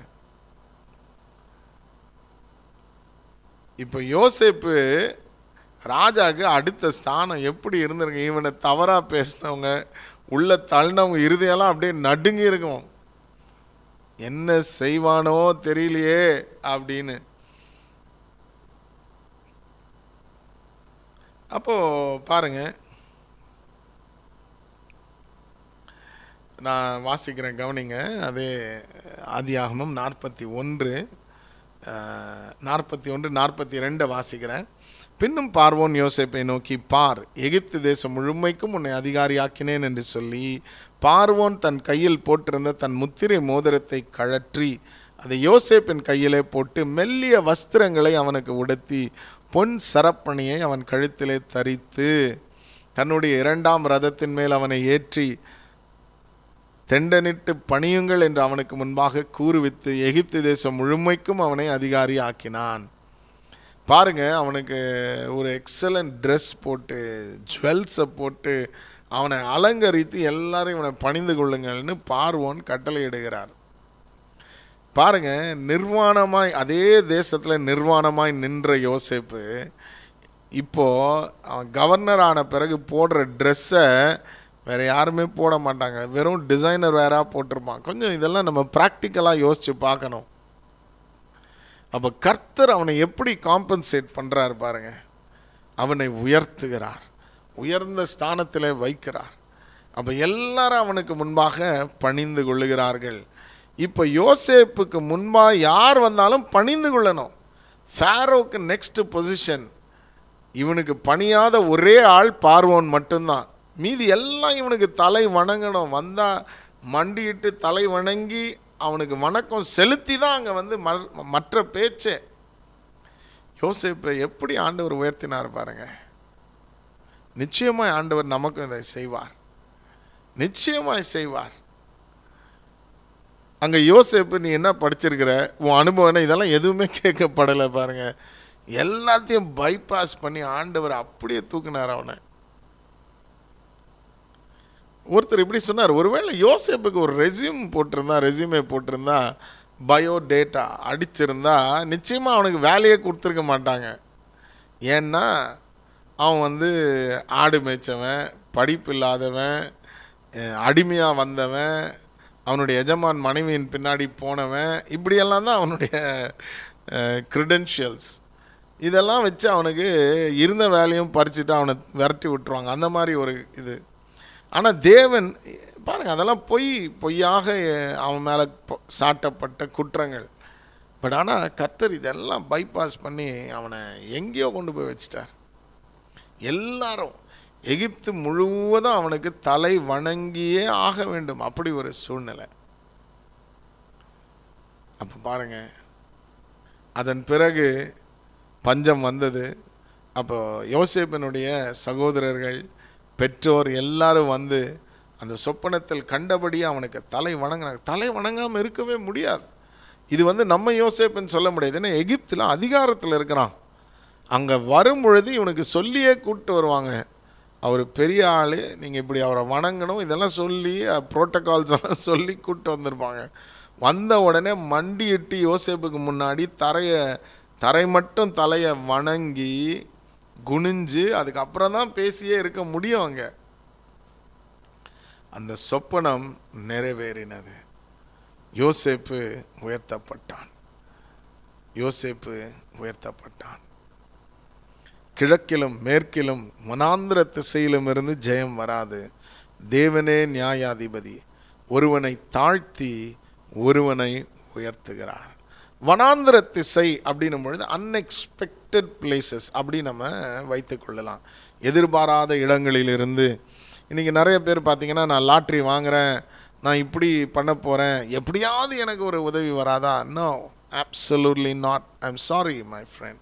இப்போ யோசேப்பு ராஜாக்கு அடுத்த ஸ்தானம் எப்படி இருந்திருக்கு இவனை தவறாக பேசினவங்க உள்ள தள்ளினவங்க இருதையெல்லாம் அப்படியே நடுங்கி இருக்கும் என்ன செய்வானோ தெரியலையே அப்படின்னு அப்போ பாருங்க நான் வாசிக்கிறேன் கவனிங்க அதே ஆதியாகமம் நாற்பத்தி ஒன்று நாற்பத்தி ஒன்று நாற்பத்தி ரெண்டை வாசிக்கிறேன் பின்னும் பார்வோன் யோசேப்பை நோக்கி பார் எகிப்து தேசம் முழுமைக்கும் உன்னை அதிகாரியாக்கினேன் என்று சொல்லி பார்வோன் தன் கையில் போட்டிருந்த தன் முத்திரை மோதிரத்தை கழற்றி அதை யோசேப்பின் கையிலே போட்டு மெல்லிய வஸ்திரங்களை அவனுக்கு உடுத்தி பொன் சரப்பணியை அவன் கழுத்திலே தரித்து தன்னுடைய இரண்டாம் ரதத்தின் மேல் அவனை ஏற்றி தெண்டனிட்டு பணியுங்கள் என்று அவனுக்கு முன்பாக கூறுவித்து எகிப்து தேசம் முழுமைக்கும் அவனை அதிகாரி ஆக்கினான் பாருங்க அவனுக்கு ஒரு எக்ஸலண்ட் ட்ரெஸ் போட்டு ஜுவல்ஸை போட்டு அவனை அலங்கரித்து எல்லாரும் இவனை பணிந்து கொள்ளுங்கள்னு பார்வோன் கட்டளை இடுகிறார் பாருங்க நிர்வாணமாய் அதே தேசத்தில் நிர்வாணமாய் நின்ற யோசேப்பு இப்போ அவன் கவர்னர் ஆன பிறகு போடுற ட்ரெஸ்ஸை வேற யாருமே போட மாட்டாங்க வெறும் டிசைனர் வேறா போட்டிருப்பான் கொஞ்சம் இதெல்லாம் நம்ம ப்ராக்டிக்கலாக யோசிச்சு பார்க்கணும் அப்போ கர்த்தர் அவனை எப்படி காம்பன்சேட் பண்ணுறார் பாருங்க அவனை உயர்த்துகிறார் உயர்ந்த ஸ்தானத்தில் வைக்கிறார் அப்போ எல்லாரும் அவனுக்கு முன்பாக பணிந்து கொள்ளுகிறார்கள் இப்போ யோசேப்புக்கு முன்பாக யார் வந்தாலும் பணிந்து கொள்ளணும் ஃபேரோக்கு நெக்ஸ்ட் பொசிஷன் இவனுக்கு பணியாத ஒரே ஆள் பார்வோன் மட்டும்தான் மீதி எல்லாம் இவனுக்கு தலை வணங்கணும் வந்தால் மண்டியிட்டு தலை வணங்கி அவனுக்கு வணக்கம் செலுத்தி தான் அங்கே வந்து ம- மற்ற பேச்சே யோசேப்பை எப்படி ஆண்டவர் உயர்த்தினார் பாருங்க நிச்சயமாய் ஆண்டவர் நமக்கும் இதை செய்வார் நிச்சயமாய் செய்வார் அங்கே யோசேப்பு நீ என்ன படிச்சிருக்கிற உன் அனுபவம் என்ன இதெல்லாம் எதுவுமே கேட்கப்படலை பாருங்க எல்லாத்தையும் பைபாஸ் பண்ணி ஆண்டவர் அப்படியே தூக்குனார் அவனை ஒருத்தர் இப்படி சொன்னார் ஒருவேளை யோசேப்புக்கு ஒரு ரெஸ்யூம் போட்டிருந்தா ரெஸ்யூமே போட்டிருந்தா பயோ டேட்டா அடிச்சிருந்தா நிச்சயமாக அவனுக்கு வேலையே கொடுத்துருக்க மாட்டாங்க ஏன்னா அவன் வந்து ஆடு மேய்ச்சவன் படிப்பு இல்லாதவன் அடிமையாக வந்தவன் அவனுடைய எஜமான் மனைவியின் பின்னாடி போனவன் இப்படியெல்லாம் தான் அவனுடைய க்ரிடென்ஷியல்ஸ் இதெல்லாம் வச்சு அவனுக்கு இருந்த வேலையும் பறிச்சுட்டு அவனை விரட்டி விட்டுருவாங்க அந்த மாதிரி ஒரு இது ஆனால் தேவன் பாருங்க அதெல்லாம் பொய் பொய்யாக அவன் மேலே சாட்டப்பட்ட குற்றங்கள் பட் ஆனால் கர்த்தர் இதெல்லாம் பைபாஸ் பண்ணி அவனை எங்கேயோ கொண்டு போய் வச்சிட்டார் எல்லாரும் எகிப்து முழுவதும் அவனுக்கு தலை வணங்கியே ஆக வேண்டும் அப்படி ஒரு சூழ்நிலை அப்போ பாருங்க அதன் பிறகு பஞ்சம் வந்தது அப்போ யோசேப்பினுடைய சகோதரர்கள் பெற்றோர் எல்லாரும் வந்து அந்த சொப்பனத்தில் கண்டபடி அவனுக்கு தலை வணங்கினாங்க தலை வணங்காமல் இருக்கவே முடியாது இது வந்து நம்ம யோசேப்புன்னு சொல்ல முடியாது ஏன்னா எகிப்தில் அதிகாரத்தில் இருக்கிறான் அங்கே வரும் பொழுது இவனுக்கு சொல்லியே கூப்பிட்டு வருவாங்க அவர் பெரிய ஆள் நீங்கள் இப்படி அவரை வணங்கணும் இதெல்லாம் சொல்லி ப்ரோட்டோகால்ஸ் எல்லாம் சொல்லி கூப்பிட்டு வந்திருப்பாங்க வந்த உடனே மண்டியிட்டு யோசேப்புக்கு முன்னாடி தரையை தரை மட்டும் தலையை வணங்கி குனிஞ்சு அதுக்கப்புறம் தான் பேசியே இருக்க முடியும் அங்கே அந்த சொப்பனம் நிறைவேறினது யோசேப்பு உயர்த்தப்பட்டான் யோசேப்பு உயர்த்தப்பட்டான் கிழக்கிலும் மேற்கிலும் மனாந்திர திசையிலும் இருந்து ஜெயம் வராது தேவனே நியாயாதிபதி ஒருவனை தாழ்த்தி ஒருவனை உயர்த்துகிறார் வனாந்திர திசை அப்படின்னும் பொழுது அன்எக்ஸ்பெக்டட் பிளேசஸ் அப்படி நம்ம வைத்துக் கொள்ளலாம் எதிர்பாராத இடங்களிலிருந்து இன்றைக்கி நிறைய பேர் பார்த்தீங்கன்னா நான் லாட்ரி வாங்குறேன் நான் இப்படி பண்ண போகிறேன் எப்படியாவது எனக்கு ஒரு உதவி வராதா no absolutely not I'm sorry my friend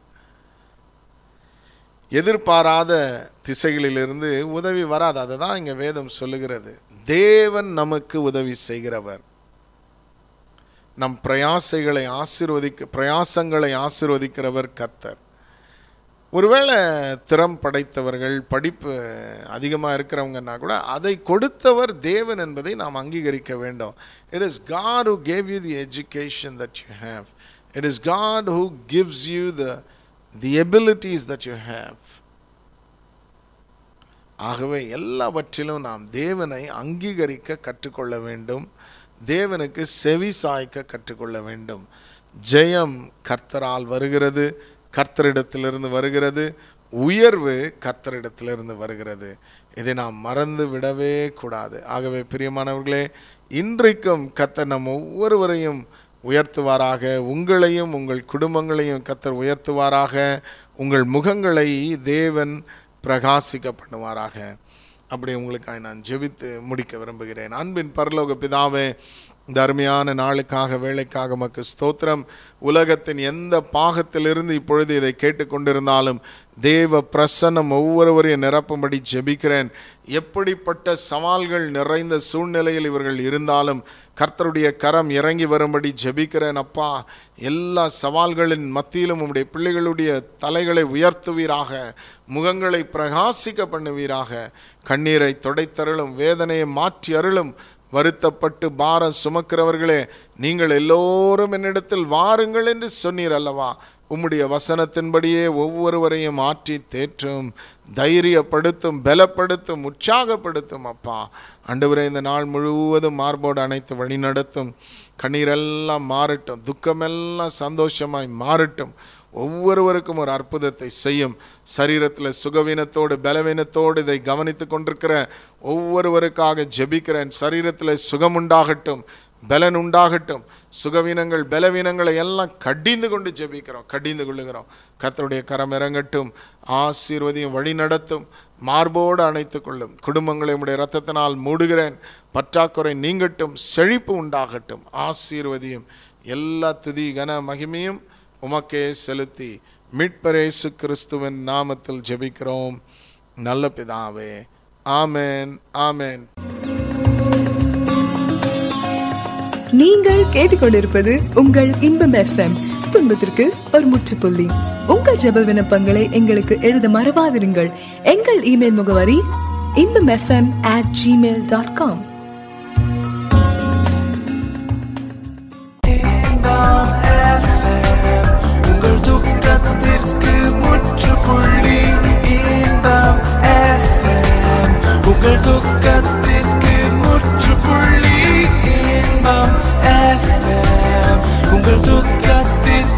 எதிர்பாராத திசைகளிலிருந்து உதவி வராது அதை தான் இங்கே வேதம் சொல்லுகிறது தேவன் நமக்கு உதவி செய்கிறவர் நம் பிரயாசைகளை ஆசீர்வதிக்க பிரயாசங்களை ஆசீர்வதிக்கிறவர் கர்த்தர் ஒருவேளை திறம் படைத்தவர்கள் படிப்பு அதிகமாக இருக்கிறவங்கன்னா கூட அதை கொடுத்தவர் தேவன் என்பதை நாம் அங்கீகரிக்க வேண்டும் it is God who gave you the education that you have it is God who gives you the the abilities that you have ஆகவே எல்லாவற்றிலும் நாம் தேவனை அங்கீகரிக்க கற்றுக்கொள்ள வேண்டும் தேவனுக்கு செவி சாய்க்க கற்றுக்கொள்ள வேண்டும் ஜெயம் கர்த்தரால் வருகிறது கர்த்தரிடத்திலிருந்து வருகிறது உயர்வு கர்த்தரிடத்திலிருந்து வருகிறது இதை நாம் மறந்து விடவே கூடாது ஆகவே பிரியமானவர்களே இன்றைக்கும் கர்த்தர் நம் ஒவ்வொருவரையும் உயர்த்துவாராக உங்களையும் உங்கள் குடும்பங்களையும் கர்த்தர் உயர்த்துவாராக உங்கள் முகங்களை தேவன் பிரகாசிக்க பண்ணுவாராக அப்படி உங்களுக்காக நான் ஜெபித்து முடிக்க விரும்புகிறேன் அன்பின் பரலோக பிதாவே இந்த அருமையான நாளுக்காக வேலைக்காக மக்கு ஸ்தோத்திரம் உலகத்தின் எந்த பாகத்திலிருந்து இப்பொழுது இதை கேட்டுக்கொண்டிருந்தாலும் தேவ பிரசன்னம் ஒவ்வொருவரையும் நிரப்பும்படி ஜெபிக்கிறேன் எப்படிப்பட்ட சவால்கள் நிறைந்த சூழ்நிலையில் இவர்கள் இருந்தாலும் கர்த்தருடைய கரம் இறங்கி வரும்படி ஜெபிக்கிறேன் அப்பா எல்லா சவால்களின் மத்தியிலும் உம்முடைய பிள்ளைகளுடைய தலைகளை உயர்த்துவீராக முகங்களை பிரகாசிக்க பண்ணுவீராக கண்ணீரை தொடைத்தருளும் வேதனையை மாற்றி அருளும் வருத்தப்பட்டு பாரம் சுமக்கிறவர்களே நீங்கள் எல்லோரும் என்னிடத்தில் வாருங்கள் என்று சொன்னீர் அல்லவா உம்முடைய வசனத்தின்படியே ஒவ்வொருவரையும் மாற்றி தேற்றும் தைரியப்படுத்தும் பலப்படுத்தும் உற்சாகப்படுத்தும் அப்பா ஆண்டவரே இந்த நாள் முழுவதும் மார்போடு அணைத்து வழிநடத்தும் கண்ணீரெல்லாம் மாறட்டும் துக்கமெல்லாம் சந்தோஷமாய் மாறட்டும் ஒவ்வொருவருக்கும் ஒரு அற்புதத்தை செய்யும் சரீரத்தில் சுகவீனத்தோடு பலவீனத்தோடு இதை கவனித்து கொண்டிருக்கிற ஒவ்வொருவருக்காக ஜெபிக்கிறேன் சரீரத்தில் சுகம் உண்டாகட்டும் பலன் உண்டாகட்டும் சுகவீனங்கள் பலவீனங்களை எல்லாம் கடிந்து கொண்டு ஜெபிக்கிறோம் கடிந்து கொள்ளுகிறோம் கர்த்தருடைய கரம் இறங்கட்டும் ஆசீர்வதியும் வழி நடத்தும் மார்போடு அணைத்துக் கொள்ளும் குடும்பங்களை உடைய ரத்தத்தினால் மூடுகிறேன் பற்றாக்குறை நீங்கட்டும் செழிப்பு உண்டாகட்டும் ஆசீர்வதியும் எல்லா துதி கன மகிமையும் உமக்கே செலுத்தி மீட்பரேசு கிறிஸ்துவின் நாமத்தில் ஜெபிக்கிறோம் நல்ல பிதாவே ஆமென் ஆமென் நீங்கள் கேட்டுக்கொண்டிருப்பது உங்கள் இன்பம் எஃப்எம் துன்பத்திற்கு ஒரு முற்றுப்புள்ளி உங்கள் ஜெப விண்ணப்பங்களை எங்களுக்கு எழுத மறவாதிருங்கள் எங்கள் இமெயில் முகவரி Inbam FM at Gmail dot com உங்கள் துக்கத்திற்கு முற்றுப்புள்ளி இன்பம் FM உங்கள் துக்கத்திற்கு முற்றுப்புள்ளி இன்பம் FM உங்கள் துக்கத்திற்கு